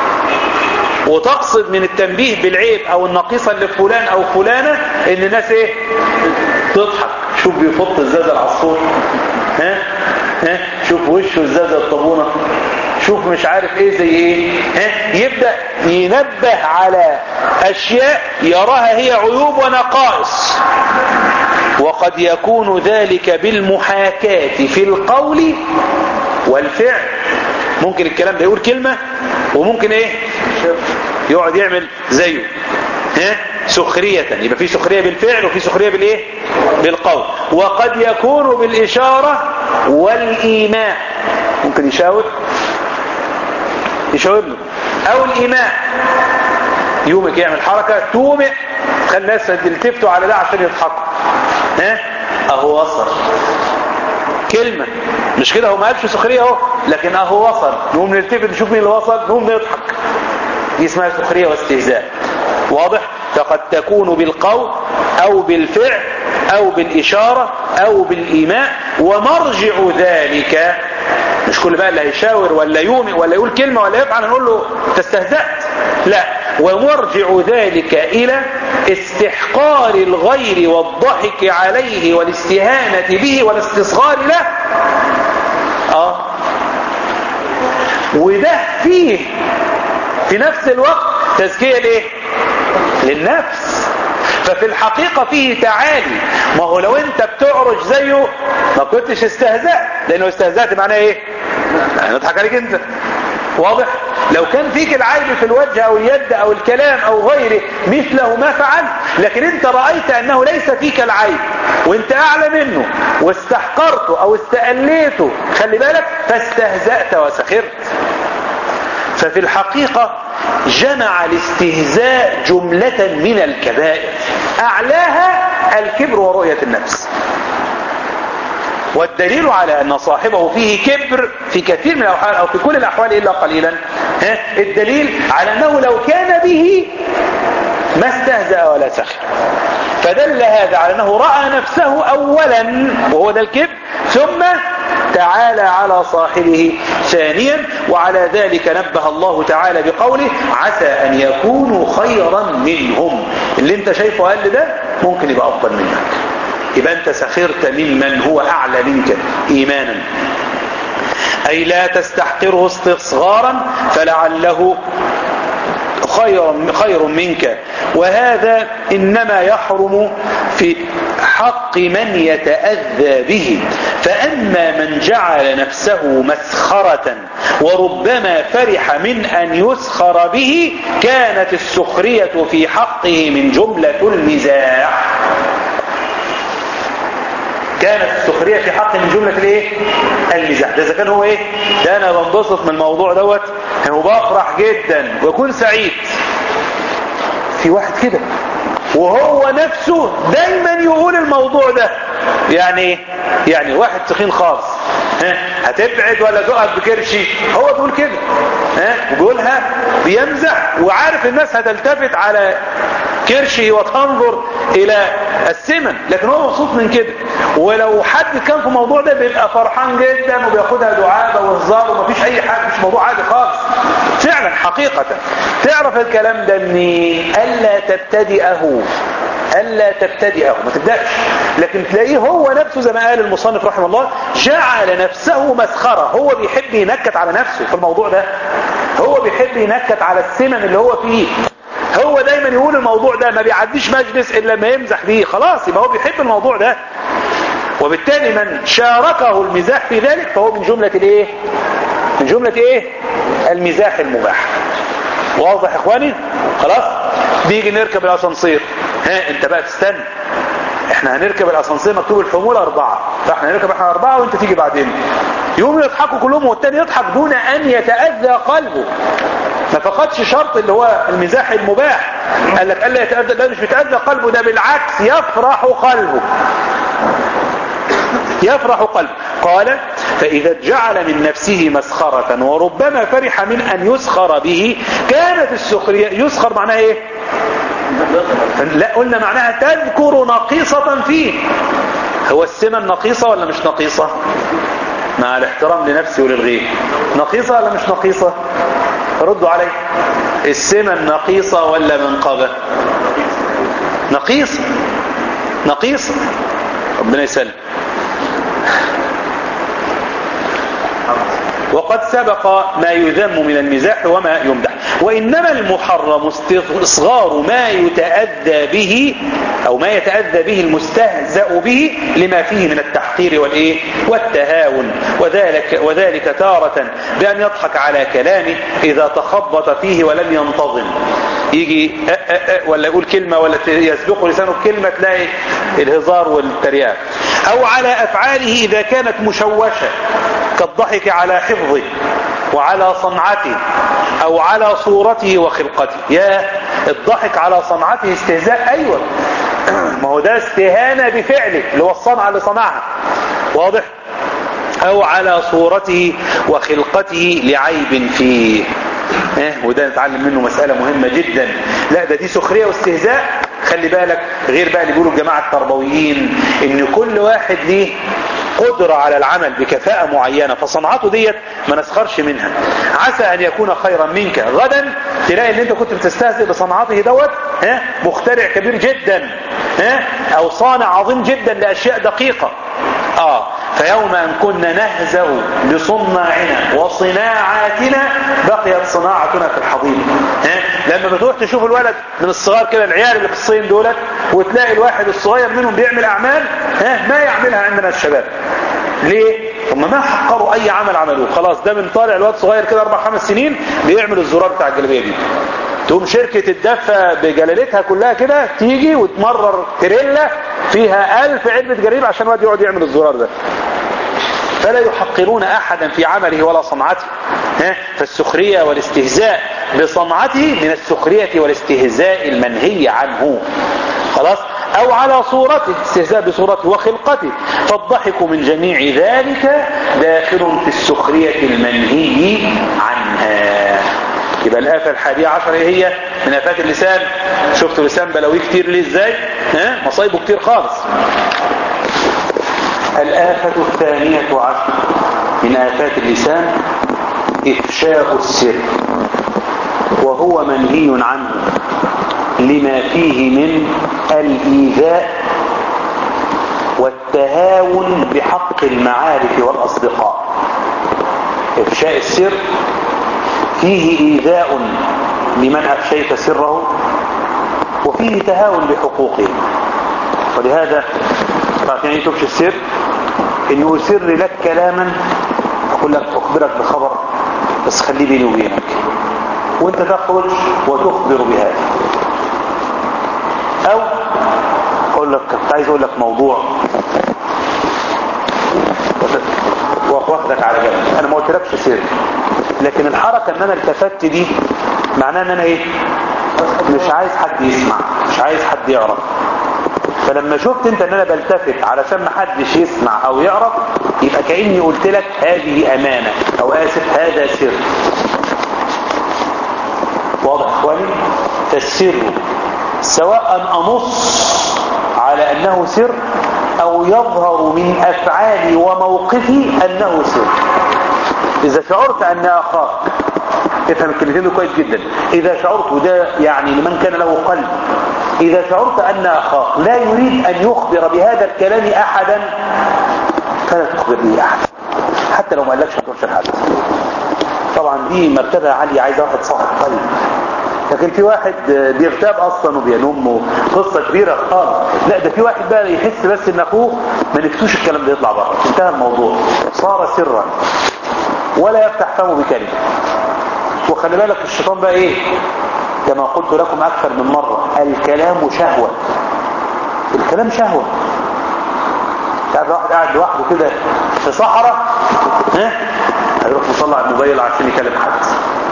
وتقصد من التنبيه بالعيب او النقيصة اللي فلان او فلانة ان الناس ايه تضحك شوف بيفط الزازة العصفور ها ها شوف وشه الزازة الطابونة شوف مش عارف ايه زي ايه ها يبدأ ينبه على اشياء يراها هي عيوب ونقائص وقد يكون ذلك بالمحاكاة في القول والفعل ممكن الكلام ده يقول كلمة وممكن ايه يقعد يعمل زيه ها سخرية يبقى في سخرية بالفعل وفي سخرية بالايه بالقول وقد يكون بالإشارة والإيماء ممكن يشاور يشاور له او الإيماء يومك يعمل حركة تومئ خلي الناس يلتفتوا على ده عشان يضحكوا ها اهو وصل كلمة مش كده هو ما قالش سخرية اهو لكن اهو وصل نقوم نلتفت نشوف مين اللي وصل نقوم نضحك دي اسمها سخرية واستهزاء واضح فقد تكون بالقول او بالفعل او بالاشارة او بالايماء ومرجع ذلك مش كل بقى اللي هيشاور ولا يومي ولا يقول كلمة ولا يفعل نقول له تستهزأت لا ومرجع ذلك الى استحقار الغير والضحك عليه والاستهانة به والاستصغار له اه وده فيه في نفس الوقت تزكية ليه للنفس ففي الحقيقة فيه تعالي ما هو لو انت بتعرج زيه ما كنتش استهزأت لانه استهزأت معناه ايه نضحك عليك انت واضح لو كان فيك العيب في الوجه او اليد او الكلام او غيره مثله ما فعل لكن انت رأيت انه ليس فيك العيب وانت اعلى منه واستحقرته او استقليته خلي بالك فاستهزأت وسخرت ففي الحقيقة جمع الاستهزاء جملة من الكبائر أعلاها الكبر ورؤية النفس والدليل على أن صاحبه فيه كبر في كثير من الأحوال أو في كل الأحوال إلا قليلا الدليل على أنه لو كان به ما استهزأ ولا سخر فدل هذا على أنه رأى نفسه أولا وهو ده الكبر ثم تعالى على صاحبه ثانيا وعلى ذلك نبه الله تعالى بقوله عسى أن يكونوا خيرا منهم اللي انت شايفه أقل ده ممكن يبقى أفضل منك يبقى انت سخرت ممن هو أعلى منك إيمانا أي لا تستحقره استصغارا فلعله خير, خير منك وهذا إنما يحرم في حق من يتأذى به فأما من جعل نفسه مسخرة وربما فرح من أن يسخر به كانت السخرية في حقه من جملة المزاح كانت السخرية في حقه من جملة الايه المزاح ده اذا كان هو ايه ده انا بنبسط من الموضوع دوت وبفرح جدا واكون سعيد في واحد كده وهو نفسه دايما يقول الموضوع ده يعني ايه يعني واحد تخين خالص ها هتبعد ولا تقف بكرشي هو بيقول كده ها وبيقولها بيمزح وعارف الناس هتلتفت على كرشه وتنظر الى السمن لكن هو مبسوط من كده ولو حد كان في الموضوع ده بيبقى فرحان جدا وبياخدها دعابه وهزار ومفيش اي حاجه مش موضوع عادي خالص فعلا حقيقه تعرف الكلام ده منين الا تبتدئه الا تبتدئه ما تبداش لكن تلاقيه هو نفسه زي ما قال المصنف رحمه الله جعل نفسه مسخره هو بيحب ينكت على نفسه في الموضوع ده هو بيحب ينكت على السمن اللي هو فيه هو دايما يقول الموضوع ده ما بيعديش مجلس الا لما يمزح بيه خلاص يبقى هو بيحب الموضوع ده وبالتالي من شاركه المزاح في ذلك فهو من جملة الايه من جملة ايه المزاح المباح واضح يا اخواني خلاص بيجي نركب الاسانسير ها انت بقى تستنى احنا هنركب الاسانسير مكتوب الحمولة اربعة فاحنا هنركب احنا اربعة وانت تيجي بعدين يوم يضحكوا كلهم والتاني يضحك دون ان يتأذى قلبه ما فقدش شرط اللي هو المزاح المباح قال لك الا يتأذى ده مش بيتأذى قلبه ده بالعكس يفرح قلبه يفرح قلبه قال فإذا جعل من نفسه مسخرة وربما فرح من أن يسخر به كانت السخرية يسخر معناها ايه لا قلنا معناها تذكر نقيصة فيه هو السمن نقيصة ولا مش نقيصة مع الاحترام لنفسي وللغير نقيصة ولا مش نقيصة ردوا علي السمن نقيصة ولا منقبة نقيصة نقيصة ربنا يسلم وقد سبق ما يذم من المزاح وما يمدح وإنما المحرم استصغار ما يتأذى به أو ما يتأذى به المستهزأ به لما فيه من التحقير والإيه والتهاون وذلك, وذلك تارة بأن يضحك على كلامه إذا تخبط فيه ولم ينتظم يجي أه أه أه ولا يقول كلمة ولا يسبقه لسانه بكلمة تلاقي الهزار والترياق أو على أفعاله إذا كانت مشوشة كالضحك على حفظه وعلى صنعته أو على صورته وخلقته يا الضحك على صنعته استهزاء أيوة ما هو ده استهانة بفعله اللي هو الصنعة اللي صنعها واضح أو على صورته وخلقته لعيب فيه اه وده نتعلم منه مسألة مهمة جدا لا ده دي سخرية واستهزاء خلي بالك غير بقى اللي بيقولوا الجماعة التربويين ان كل واحد ليه قدرة على العمل بكفاءة معينة فصنعته ديت ما نسخرش منها عسى ان يكون خيرا منك غدا تلاقي ان انت كنت بتستهزئ بصنعته دوت ها مخترع كبير جدا ها او صانع عظيم جدا لاشياء دقيقة اه فيوم ان كنا نهزأ بصناعنا وصناعاتنا بقيت صناعتنا في الحضيض ها لما بتروح تشوف الولد من الصغار كده العيال اللي في الصين دولت وتلاقي الواحد الصغير منهم بيعمل اعمال ها ما يعملها عندنا الشباب ليه هم ما حقروا اي عمل عملوه خلاص ده من طالع الواد صغير كده اربع خمس سنين بيعمل الزرار بتاع الجلابيه دي تقوم شركة الدفة بجلالتها كلها كده تيجي وتمرر تريلا فيها ألف علبة جريب عشان الواد يقعد يعمل الزرار ده فلا يحقرون أحدا في عمله ولا صنعته ها؟ فالسخرية والاستهزاء بصنعته من السخرية والاستهزاء المنهي عنه خلاص أو على صورته استهزاء بصورته وخلقته فالضحك من جميع ذلك داخل في السخرية المنهي عنها يبقى الآفة الحادية عشر هي من آفات اللسان شفتوا لسان بلاوي كتير ليه ازاي ها مصايبه كتير خالص الآفة الثانية عشر من آفات اللسان إفشاء السر وهو منهي عنه لما فيه من الإيذاء والتهاون بحق المعارف والأصدقاء إفشاء السر فيه إيذاء لمن أفشيت سره وفيه تهاون بحقوقه ولهذا تعرفين يعني تفشي السر انه يسر لك كلاما اقول لك اخبرك بخبر بس خليه بيني وبينك وانت تخرج وتخبر بهذا او اقول لك كنت عايز اقول لك موضوع واخدك على جنب انا ما قلتلكش سر لكن الحركه ان انا التفت دي معناها ان انا ايه مش عايز حد يسمع مش عايز حد يعرف فلما شفت انت ان انا بلتفت علشان ما حدش يسمع او يعرف يبقى كاني قلت لك هذه امانه او اسف هذا سر واضح اخواني فالسر سواء انص على انه سر او يظهر من افعالي وموقفي انه سر اذا شعرت ان اخاك افهم الكلمتين دول كويس جدا اذا شعرت وده يعني لمن كان له قلب اذا شعرت ان اخاك لا يريد ان يخبر بهذا الكلام احدا فلا تخبر به احد حتى لو ما قالكش ما تقولش لحد طبعا دي مرتبه عاليه عايزه واحد صاحب قلب لكن في واحد بيغتاب اصلا وبينم قصه كبيره خالص لا ده في واحد بقى يحس بس ان اخوه ما نفتوش الكلام ده يطلع بره انتهى الموضوع صار سرا ولا يفتح فمه بكلمه وخلي بالك الشيطان بقى ايه كما قلت لكم اكثر من مرة الكلام شهوة الكلام شهوة تعرف واحد قاعد لوحده كده في صحراء ها هيروح مطلع الموبايل عشان يكلم حد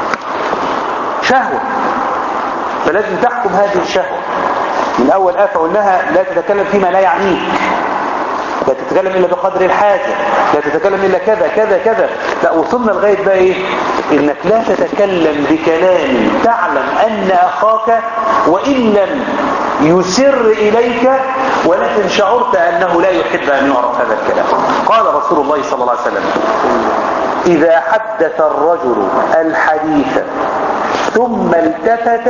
شهوة فلازم تحكم هذه الشهوة من اول آفة قلناها لا تتكلم فيما لا يعنيك لا تتكلم إلا بقدر الحاجة لا تتكلم إلا كذا كذا كذا لا وصلنا لغاية بقى إيه إنك لا تتكلم بكلام تعلم أن أخاك وإن لم يسر إليك ولكن شعرت أنه لا يحب أن يعرف هذا الكلام قال رسول الله صلى الله عليه وسلم إذا حدث الرجل الحديث ثم التفت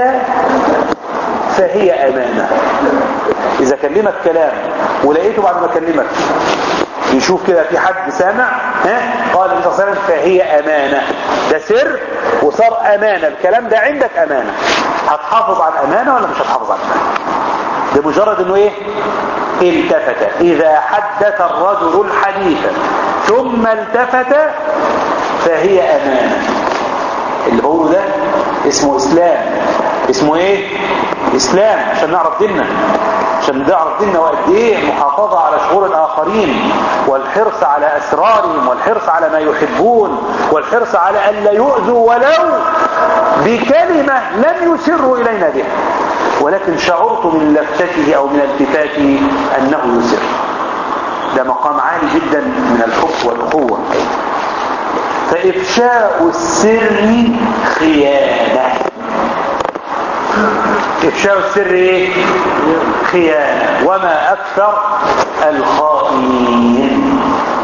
فهي أمانة إذا كلمك كلام ولقيته بعد ما كلمك يشوف كده في حد سامع ها قال النبي صلى الله عليه وسلم فهي أمانة ده سر وصار أمانة الكلام ده عندك أمانة هتحافظ على الأمانة ولا مش هتحافظ على الأمانة ده مجرد انه ايه التفت اذا حدث الرجل الحديث ثم التفت فهي امانه اللي بقوله ده اسمه اسلام اسمه ايه اسلام عشان نعرف ديننا عشان نعرف ديننا وقد ايه المحافظة على شعور الاخرين والحرص على اسرارهم والحرص على ما يحبون والحرص على ان لا يؤذوا ولو بكلمة لم يسروا الينا بها ولكن شعرت من لفتته او من التفاته انه يسر ده مقام عالي جدا من الحب والاخوة فافشاء السر خيانة افشاء السر ايه خيانة وما اكثر الخائنين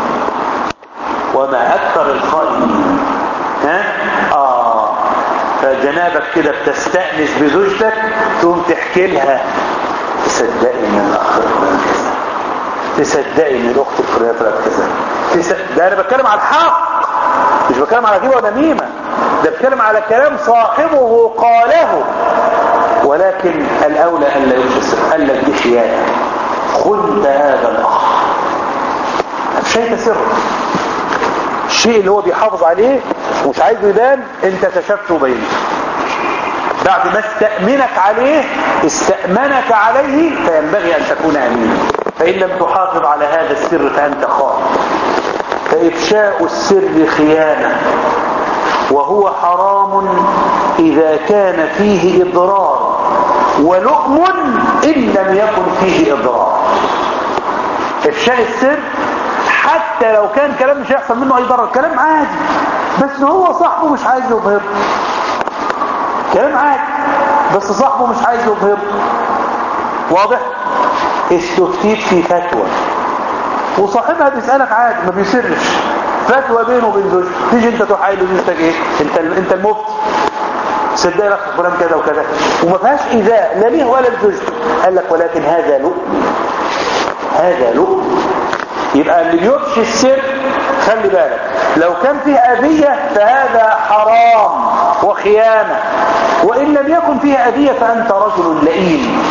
وما اكثر الخائنين ها اه فجنابك كده بتستأنس بزوجتك تقوم تحكي لها تصدقي ان الاخ فلان كذا تصدقي ان الاخت الفلانيه طلعت كذا تصدق... ده انا بتكلم على الحق مش بتكلم على غيبه ونميمه ده بتكلم على كلام صاحبه قاله ولكن الاولى الا يفشل الا دي خيانه خنت هذا الاخ افشيت سره الشيء اللي هو بيحافظ عليه ومش عايزه يبان انت كشفته بينه بعد ما استأمنك عليه استأمنك عليه فينبغي أن تكون أمينا فإن لم تحافظ على هذا السر فأنت خائن فإفشاء السر خيانة وهو حرام إذا كان فيه إضرار ولؤم إن لم يكن فيه إضرار إفشاء السر حتى لو كان كلام مش هيحصل منه أي ضرر كلام عادي بس هو صاحبه مش عايز يظهر كلام عادي بس صاحبه مش عايز يظهر واضح استفتيت في فتوى وصاحبها بيسألك عادي ما بيسرش فتوى بينه وبين زوجته تيجي انت تحايل زوجتك ايه انت انت المفتي صدق لك فلان كذا وكذا وما فيهاش ايذاء لا ليه ولا لزوجته قال لك ولكن هذا لؤم هذا لؤم يبقى اللي بيفشي السر خلي بالك لو كان فيه أذية فهذا حرام وخيانة وإن لم يكن فيه أذية فأنت رجل لئيم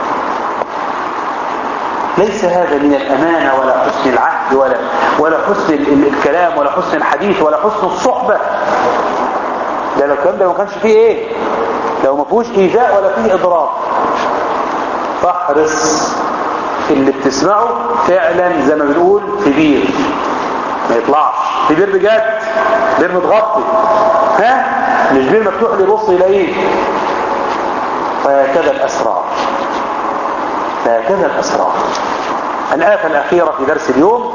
ليس هذا من الأمانة ولا حسن العهد ولا ولا حسن الكلام ولا حسن الحديث ولا حسن الصحبة ده لو كان ده ما كانش فيه ايه لو ما فيهوش ايذاء ولا فيه اضرار فاحرص اللي بتسمعه فعلا زي ما بنقول في بير ما يطلعش في بير بجد بير متغطي ها مش بير مفتوح اللي يبص يلاقيه فهكذا الاسرار فهكذا الاسرار الآفة الأخيرة في درس اليوم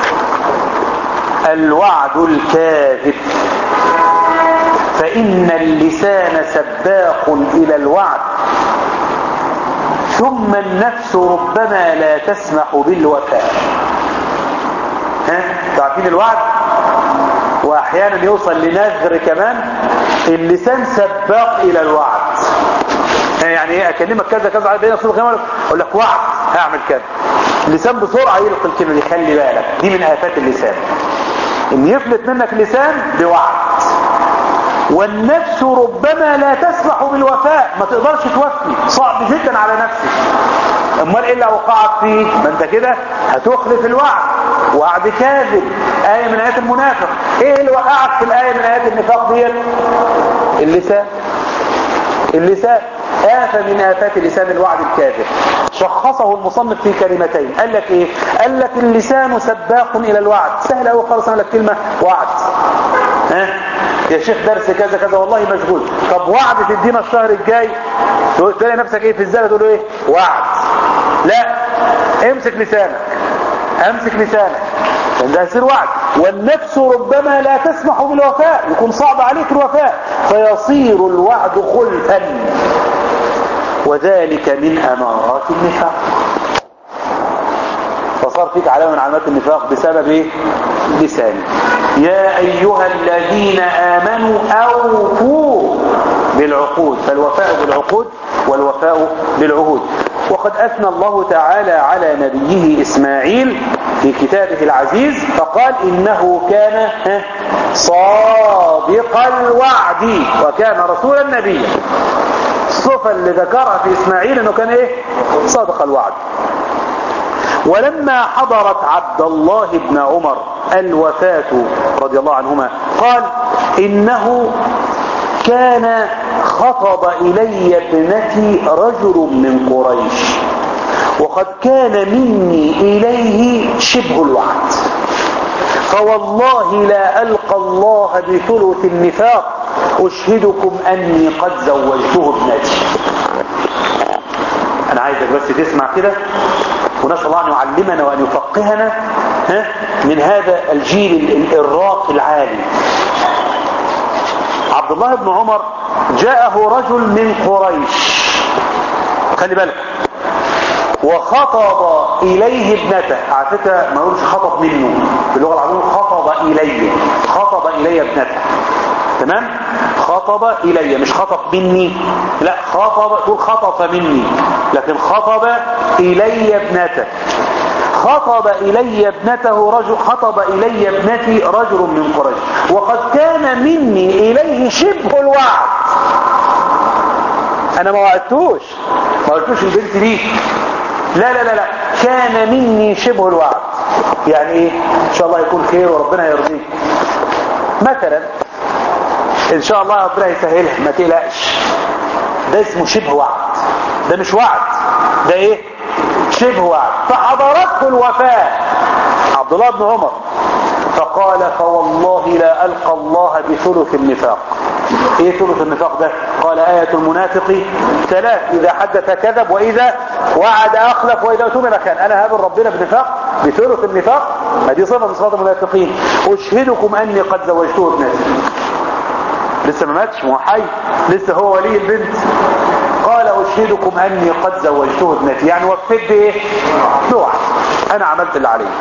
الوعد الكاذب فإن اللسان سباق إلى الوعد ثم النفس ربما لا تسمح بالوفاء ها تعرفين الوعد واحيانا يوصل لنذر كمان اللسان سباق الى الوعد يعني ايه اكلمك كذا كذا على بين صوره كمان اقول لك وعد هعمل كذا اللسان بسرعه يلقي الكلمه دي خلي بالك دي من افات اللسان ان يفلت منك لسان بوعد والنفس ربما لا تسمح بالوفاء ما تقدرش توفي صعب جدا على نفسك امال ايه اللي وقعت فيه ما انت كده هتخلف الوعد وعد كاذب آية من آيات المنافق ايه اللي وقعك في الآية من آيات النفاق ديت اللسان اللسان آفة من آفات اللسان الوعد الكاذب شخصه المصنف في كلمتين قال لك ايه قال لك اللسان سباق الى الوعد سهل قوي خالص انا لك كلمة وعد ها يا شيخ درس كذا كذا والله مشغول طب وعد تدينا الشهر الجاي تلاقي نفسك ايه في الزلة تقول ايه وعد لا امسك لسانك امسك لسانك ده يصير وعد والنفس ربما لا تسمح بالوفاء يكون صعب عليك الوفاء فيصير الوعد خلفا وذلك من امارات النفاق فصار فيك علامه من علامات النفاق بسبب ايه لسانك يا ايها الذين امنوا اوفوا بالعقود فالوفاء بالعقود والوفاء بالعهود وقد أثنى الله تعالى على نبيه إسماعيل في كتابه العزيز فقال إنه كان صادق الوعد وكان رسولا نبيا الصفة اللي ذكرها في إسماعيل أنه كان إيه صادق الوعد ولما حضرت عبد الله بن عمر الوفاة رضي الله عنهما قال إنه كان خطب إلي ابنتي رجل من قريش وقد كان مني إليه شبه الوعد فوالله لا ألقى الله بثلث النفاق أشهدكم أني قد زوجته ابنتي أنا عايزك بس تسمع كده ونسأل الله أن يعلمنا وأن يفقهنا من هذا الجيل الراقي العالي عبد الله بن عمر جاءه رجل من قريش خلي بالك وخطب إليه ابنته على فكرة ما يقولش خطب منه باللغة العربية خطب إلي خطب إلي ابنته تمام خطب إلي مش خطب مني لا خطب تقول خطف مني لكن خطب إلي ابنته خطب إلي ابنته رجل خطب إلي ابنتي رجل من قريش وقد كان مني إليه شبه الوعد أنا ما وعدتوش ما وعدتوش البنت دي لا لا لا لا كان مني شبه الوعد يعني ايه ان شاء الله يكون خير وربنا يرضيك مثلا ان شاء الله ربنا يسهلها ما تقلقش ده اسمه شبه وعد ده مش وعد ده ايه شبه وعد فحضرته الوفاة عبد الله بن عمر فقال فوالله لا ألقى الله بثلث النفاق ايه ثلث النفاق ده قال آية المنافق ثلاث إذا حدث كذب وإذا وعد أخلف وإذا أتمن كان أنا هقابل ربنا بنفاق بثلث النفاق هذه صفة من صفات المنافقين أشهدكم أني قد زوجته ابنتي لسه ما ماتش ما هو حي لسه هو ولي البنت قال أشهدكم أني قد زوجته ابنتي يعني وفيت بإيه بوعد أنا عملت اللي عليه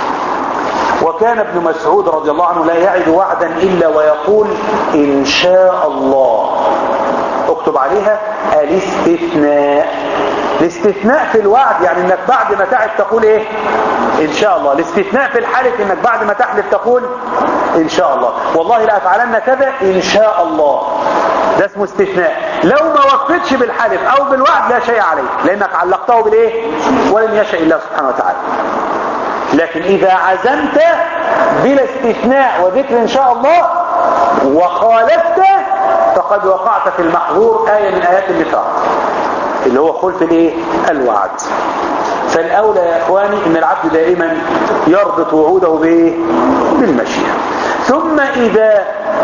وكان ابن مسعود رضي الله عنه لا يعد وعدا إلا ويقول إن شاء الله اكتب عليها الاستثناء الاستثناء في الوعد يعني انك بعد ما تعد تقول ايه ان شاء الله الاستثناء في الحلف انك بعد ما تحلف تقول ان شاء الله والله لا افعلن كذا ان شاء الله ده اسمه استثناء لو ما وفقتش بالحلف او بالوعد لا شيء عليه لانك علقته بالايه ولم يشاء الله سبحانه وتعالى لكن اذا عزمت بلا استثناء وذكر ان شاء الله وخالفت فقد وقعت في المحظور آية من آيات النفاق اللي هو خلف الايه الوعد فالاولى يا اخواني ان العبد دائما يربط وعوده بايه بالمشيئه ثم اذا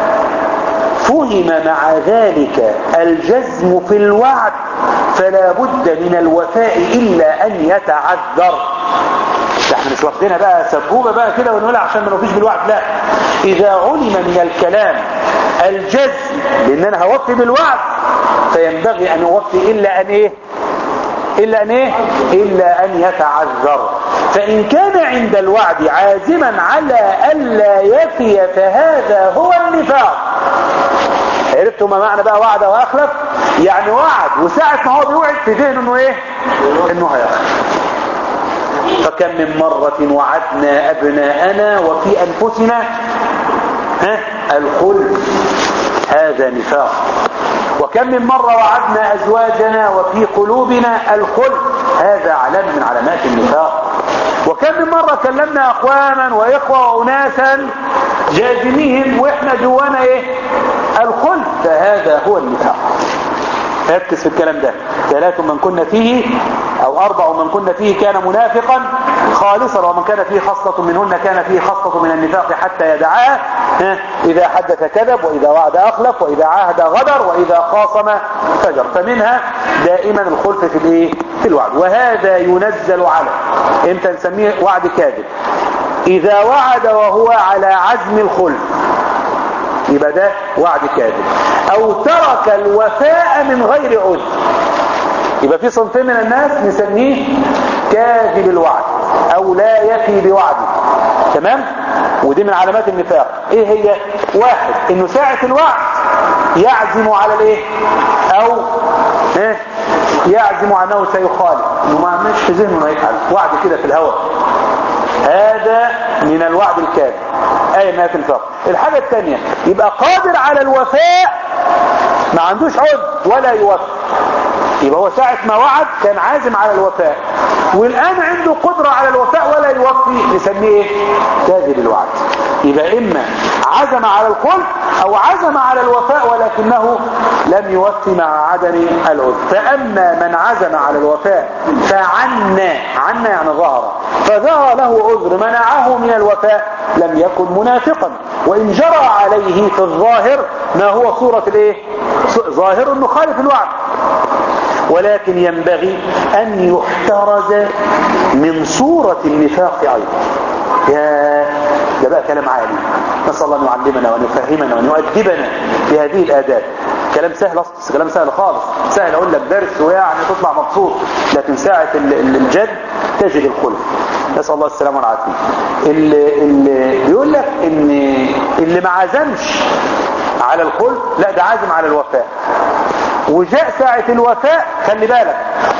فهم مع ذلك الجزم في الوعد فلا بد من الوفاء الا ان يتعذر احنا مش واخدينها بقى سبوبه بقى كده ونقولها عشان ما نوفيش بالوعد لا اذا علم من الكلام الجزم بان انا هوفي بالوعد فينبغي ان اوفي الا ان ايه الا ان ايه الا ان يتعذر فان كان عند الوعد عازما على الا يفي فهذا هو النفاق عرفتوا ما معنى بقى وعد واخلف يعني وعد وساعة ما هو بيوعد في ذهنه انه ايه انه هيخلف فكم من مرة وعدنا ابناءنا وفي انفسنا ها الخلف هذا نفاق وكم من مرة وعدنا أزواجنا وفي قلوبنا الخلف هذا علامة من علامات النفاق وكم من مرة كلمنا أقواما وإخوة وأناسا جازمين وإحنا جوانا إيه الخلف فهذا هو النفاق ركز في الكلام ده ثلاث من كنا فيه أو أربع من كنا فيه كان منافقا خالصا ومن كان فيه خصلة منهن كان فيه خصلة من النفاق حتى يدعاه إذا حدث كذب وإذا وعد أخلف وإذا عاهد غدر وإذا خاصم فجر فمنها دائما الخلف في الايه في الوعد وهذا ينزل على امتى نسميه وعد كاذب إذا وعد وهو على عزم الخلف يبقى ده وعد كاذب او ترك الوفاء من غير عذر يبقى في صنف من الناس نسميه كاذب الوعد او لا يفي بوعده تمام ودي من علامات النفاق ايه هي واحد انه ساعة الوعد يعزم على الايه او ايه يعزم على انه سيخالف انه ما عملش في ذهنه انه يفعل وعد كده في الهواء هذا من الوعد الكاذب ايه من آيات النفاق الحاجة الثانية يبقى قادر على الوفاء ما عندوش عذر ولا يوفي يبقى هو ساعة ما وعد كان عازم على الوفاء والآن عنده قدرة على الوفاء ولا يوفي نسميه ايه كاذب الوعد يبقى إما عزم على الخلف أو عزم على الوفاء ولكنه لم يوفي مع عدم العذر فأما من عزم على الوفاء فعنا عنا يعني ظهر فظهر له عذر منعه من الوفاء لم يكن منافقا وإن جرى عليه في الظاهر ما هو صورة الايه ظاهر انه خالف الوعد ولكن ينبغي أن يحترز من صورة النفاق أيضا يا ده بقى كلام عالي نسأل الله أن يعلمنا وأن يفهمنا وأن يؤدبنا بهذه الآداب كلام سهل أصلا كلام سهل خالص سهل أقول لك درس ويعني تطلع مبسوط لكن ساعة الجد تجد الخلف نسأل الله السلامة والعافية اللي, اللي بيقول لك ان اللي ما عزمش على الخلف لا ده عازم على الوفاء وجاء ساعة الوفاء خلي بالك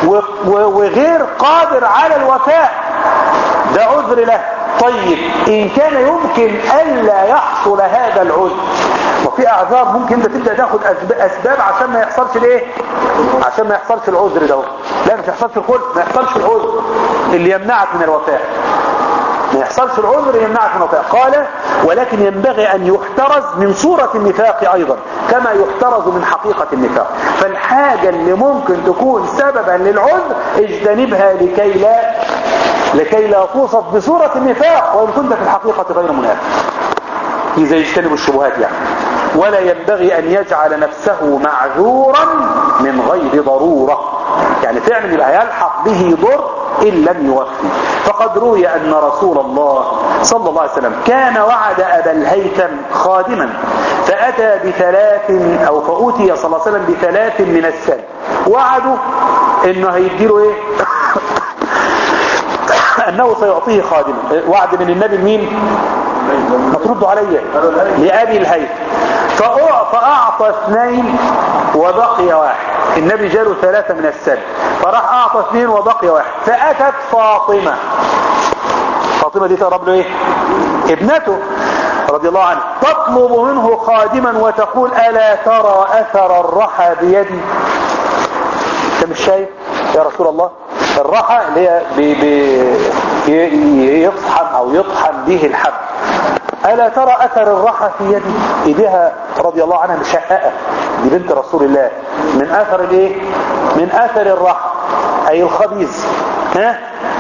وغير قادر على الوفاء ده عذر له طيب إن كان يمكن ألا يحصل هذا العذر وفي أعذار ممكن أنت تبدأ تاخد أسباب عشان ما يحصلش الإيه عشان ما يحصلش العذر ده لا مش يحصلش الخلف ما يحصلش العذر اللي يمنعك من الوفاء ما يحصلش العذر يمنعك من الوفاء قال ولكن ينبغي أن يحترز من صورة النفاق أيضا كما يحترز من حقيقة النفاق فالحاجة اللي ممكن تكون سببا للعذر اجتنبها لكي لا لكي لا توصف بصورة النفاق وإن كنت في الحقيقة غير منافق إذا يجتنب الشبهات يعني ولا ينبغي أن يجعل نفسه معذورا من غير ضرورة يعني فعلا يبقى يلحق به ضر إن لم يوفي فقد روي أن رسول الله صلى الله عليه وسلم كان وعد أبا الهيثم خادما فأتى بثلاث أو فأوتي صلى الله عليه وسلم بثلاث من السن وعدوا انه هيديله ايه انه سيعطيه خادما وعد من النبي مين ما تردوا عليا لأبي الهيثم فأعطى اثنين وبقي واحد النبي جاله ثلاثة من السن فراح أعطى اثنين وبقي واحد فأتت فاطمة فاطمة دي تقرب له ايه ابنته رضي الله عنه تطلب منه خادما وتقول ألا ترى أثر الرحى بيدي انت مش شايف يا رسول الله الرحى اللي هي بي بي يطحن او يطحن به الحب ألا ترى أثر الرحى في يدي إيديها رضي الله عنها مشققة دي بنت رسول الله من أثر الايه من أثر الرحى أي الخبيز ها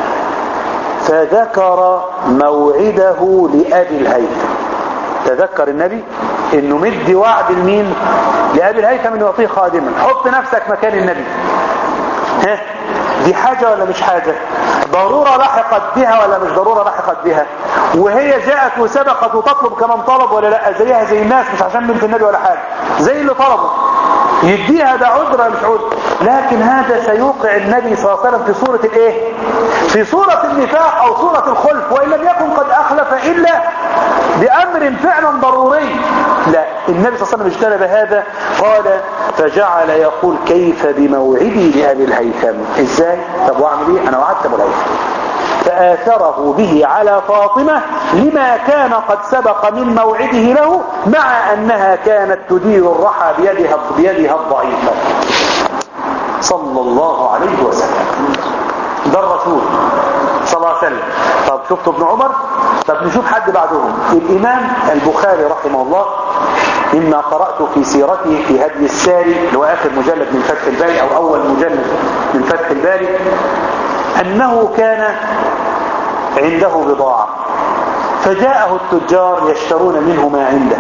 فذكر موعده لأبي الهيثم تذكر النبي انه مدي وعد لمين لأبي الهيثم انه يعطيه خادما حط نفسك مكان النبي ها دي حاجة ولا مش حاجة ضرورة لحقت بها ولا مش ضرورة لحقت بها وهي جاءت وسبقت وتطلب كمان طلب ولا لا زيها زي الناس مش عشان بنت النبي ولا حاجة زي اللي طلبوا يديها ده عذر مش عذر لكن هذا سيوقع النبي صلى الله عليه وسلم في صورة الايه في صورة النفاق او صورة الخلف وان لم يكن قد اخلف الا بامر فعلا ضروري لا النبي صلى الله عليه وسلم اجتنب هذا قال فجعل يقول كيف بموعدي لأبي الهيثم ازاي طب واعمل ايه انا وعدت ابو الهيثم فآثره به على فاطمة لما كان قد سبق من موعده له مع أنها كانت تدير الرحى بيدها, بيدها الضعيفة صلى الله عليه وسلم ده الرسول صلى الله عليه وسلم طب شفتوا ابن عمر طب نشوف حد بعدهم الإمام البخاري رحمه الله مما قرأت في سيرته في هدي الساري اللي هو آخر مجلد من فتح الباري أو أول مجلد من فتح الباري أنه كان عنده بضاعة فجاءه التجار يشترون منه ما عنده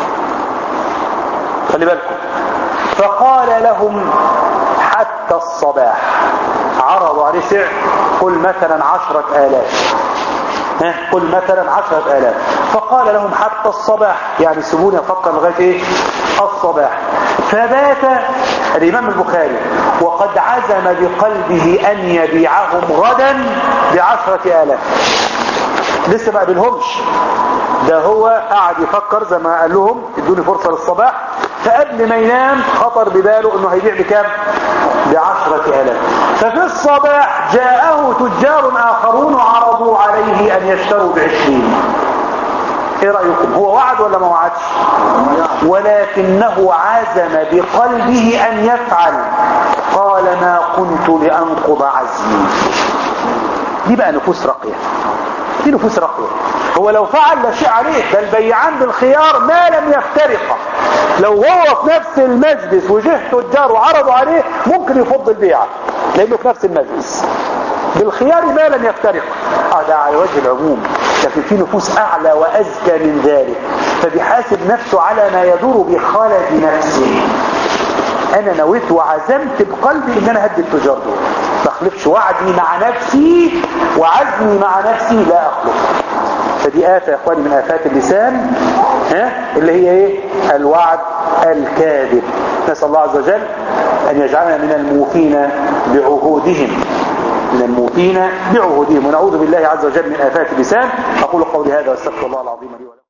خلي بالكم فقال لهم حتى الصباح عرضوا عليه سعر قل مثلا عشرة آلاف ها قل مثلا عشرة آلاف فقال لهم حتى الصباح يعني سيبوني أفكر لغاية إيه الصباح فبات الإمام البخاري وقد عزم بقلبه أن يبيعهم غدا بعشرة آلاف لسه ما قابلهمش ده هو قاعد يفكر زي ما قال لهم ادوني فرصة للصباح فقبل ما ينام خطر بباله انه هيبيع بكام بعشرة آلاف ففي الصباح جاءه تجار آخرون وعرضوا عليه أن يشتروا بعشرين ايه رأيكم هو وعد ولا ما وعدش ولكنه عزم بقلبه أن يفعل قال ما كنت لأنقض عزمي دي بقى نفوس راقية دي نفوس راقية هو لو فعل لا شيء عليه ده البيعان بالخيار ما لم يفترقا لو هو في نفس المجلس وجه تجار وعرضوا عليه ممكن يفض البيعة لانه في نفس المجلس بالخيار ما لم يفترق اه ده على وجه العموم لكن في نفوس اعلى وازكى من ذلك فبيحاسب نفسه على ما يدور بخلد نفسه انا نويت وعزمت بقلبي ان انا هدي التجار دول ما اخلفش وعدي مع نفسي وعزمي مع نفسي لا اخلف فدي آفة يا اخواني من آفات اللسان ها اللي هي ايه الوعد الكاذب نسأل الله عز وجل ان يجعلنا من الموفين بعهودهم من الموفين بعهودهم ونعوذ بالله عز وجل من آفات اللسان أقول قولي هذا واستغفر الله العظيم لي ولكم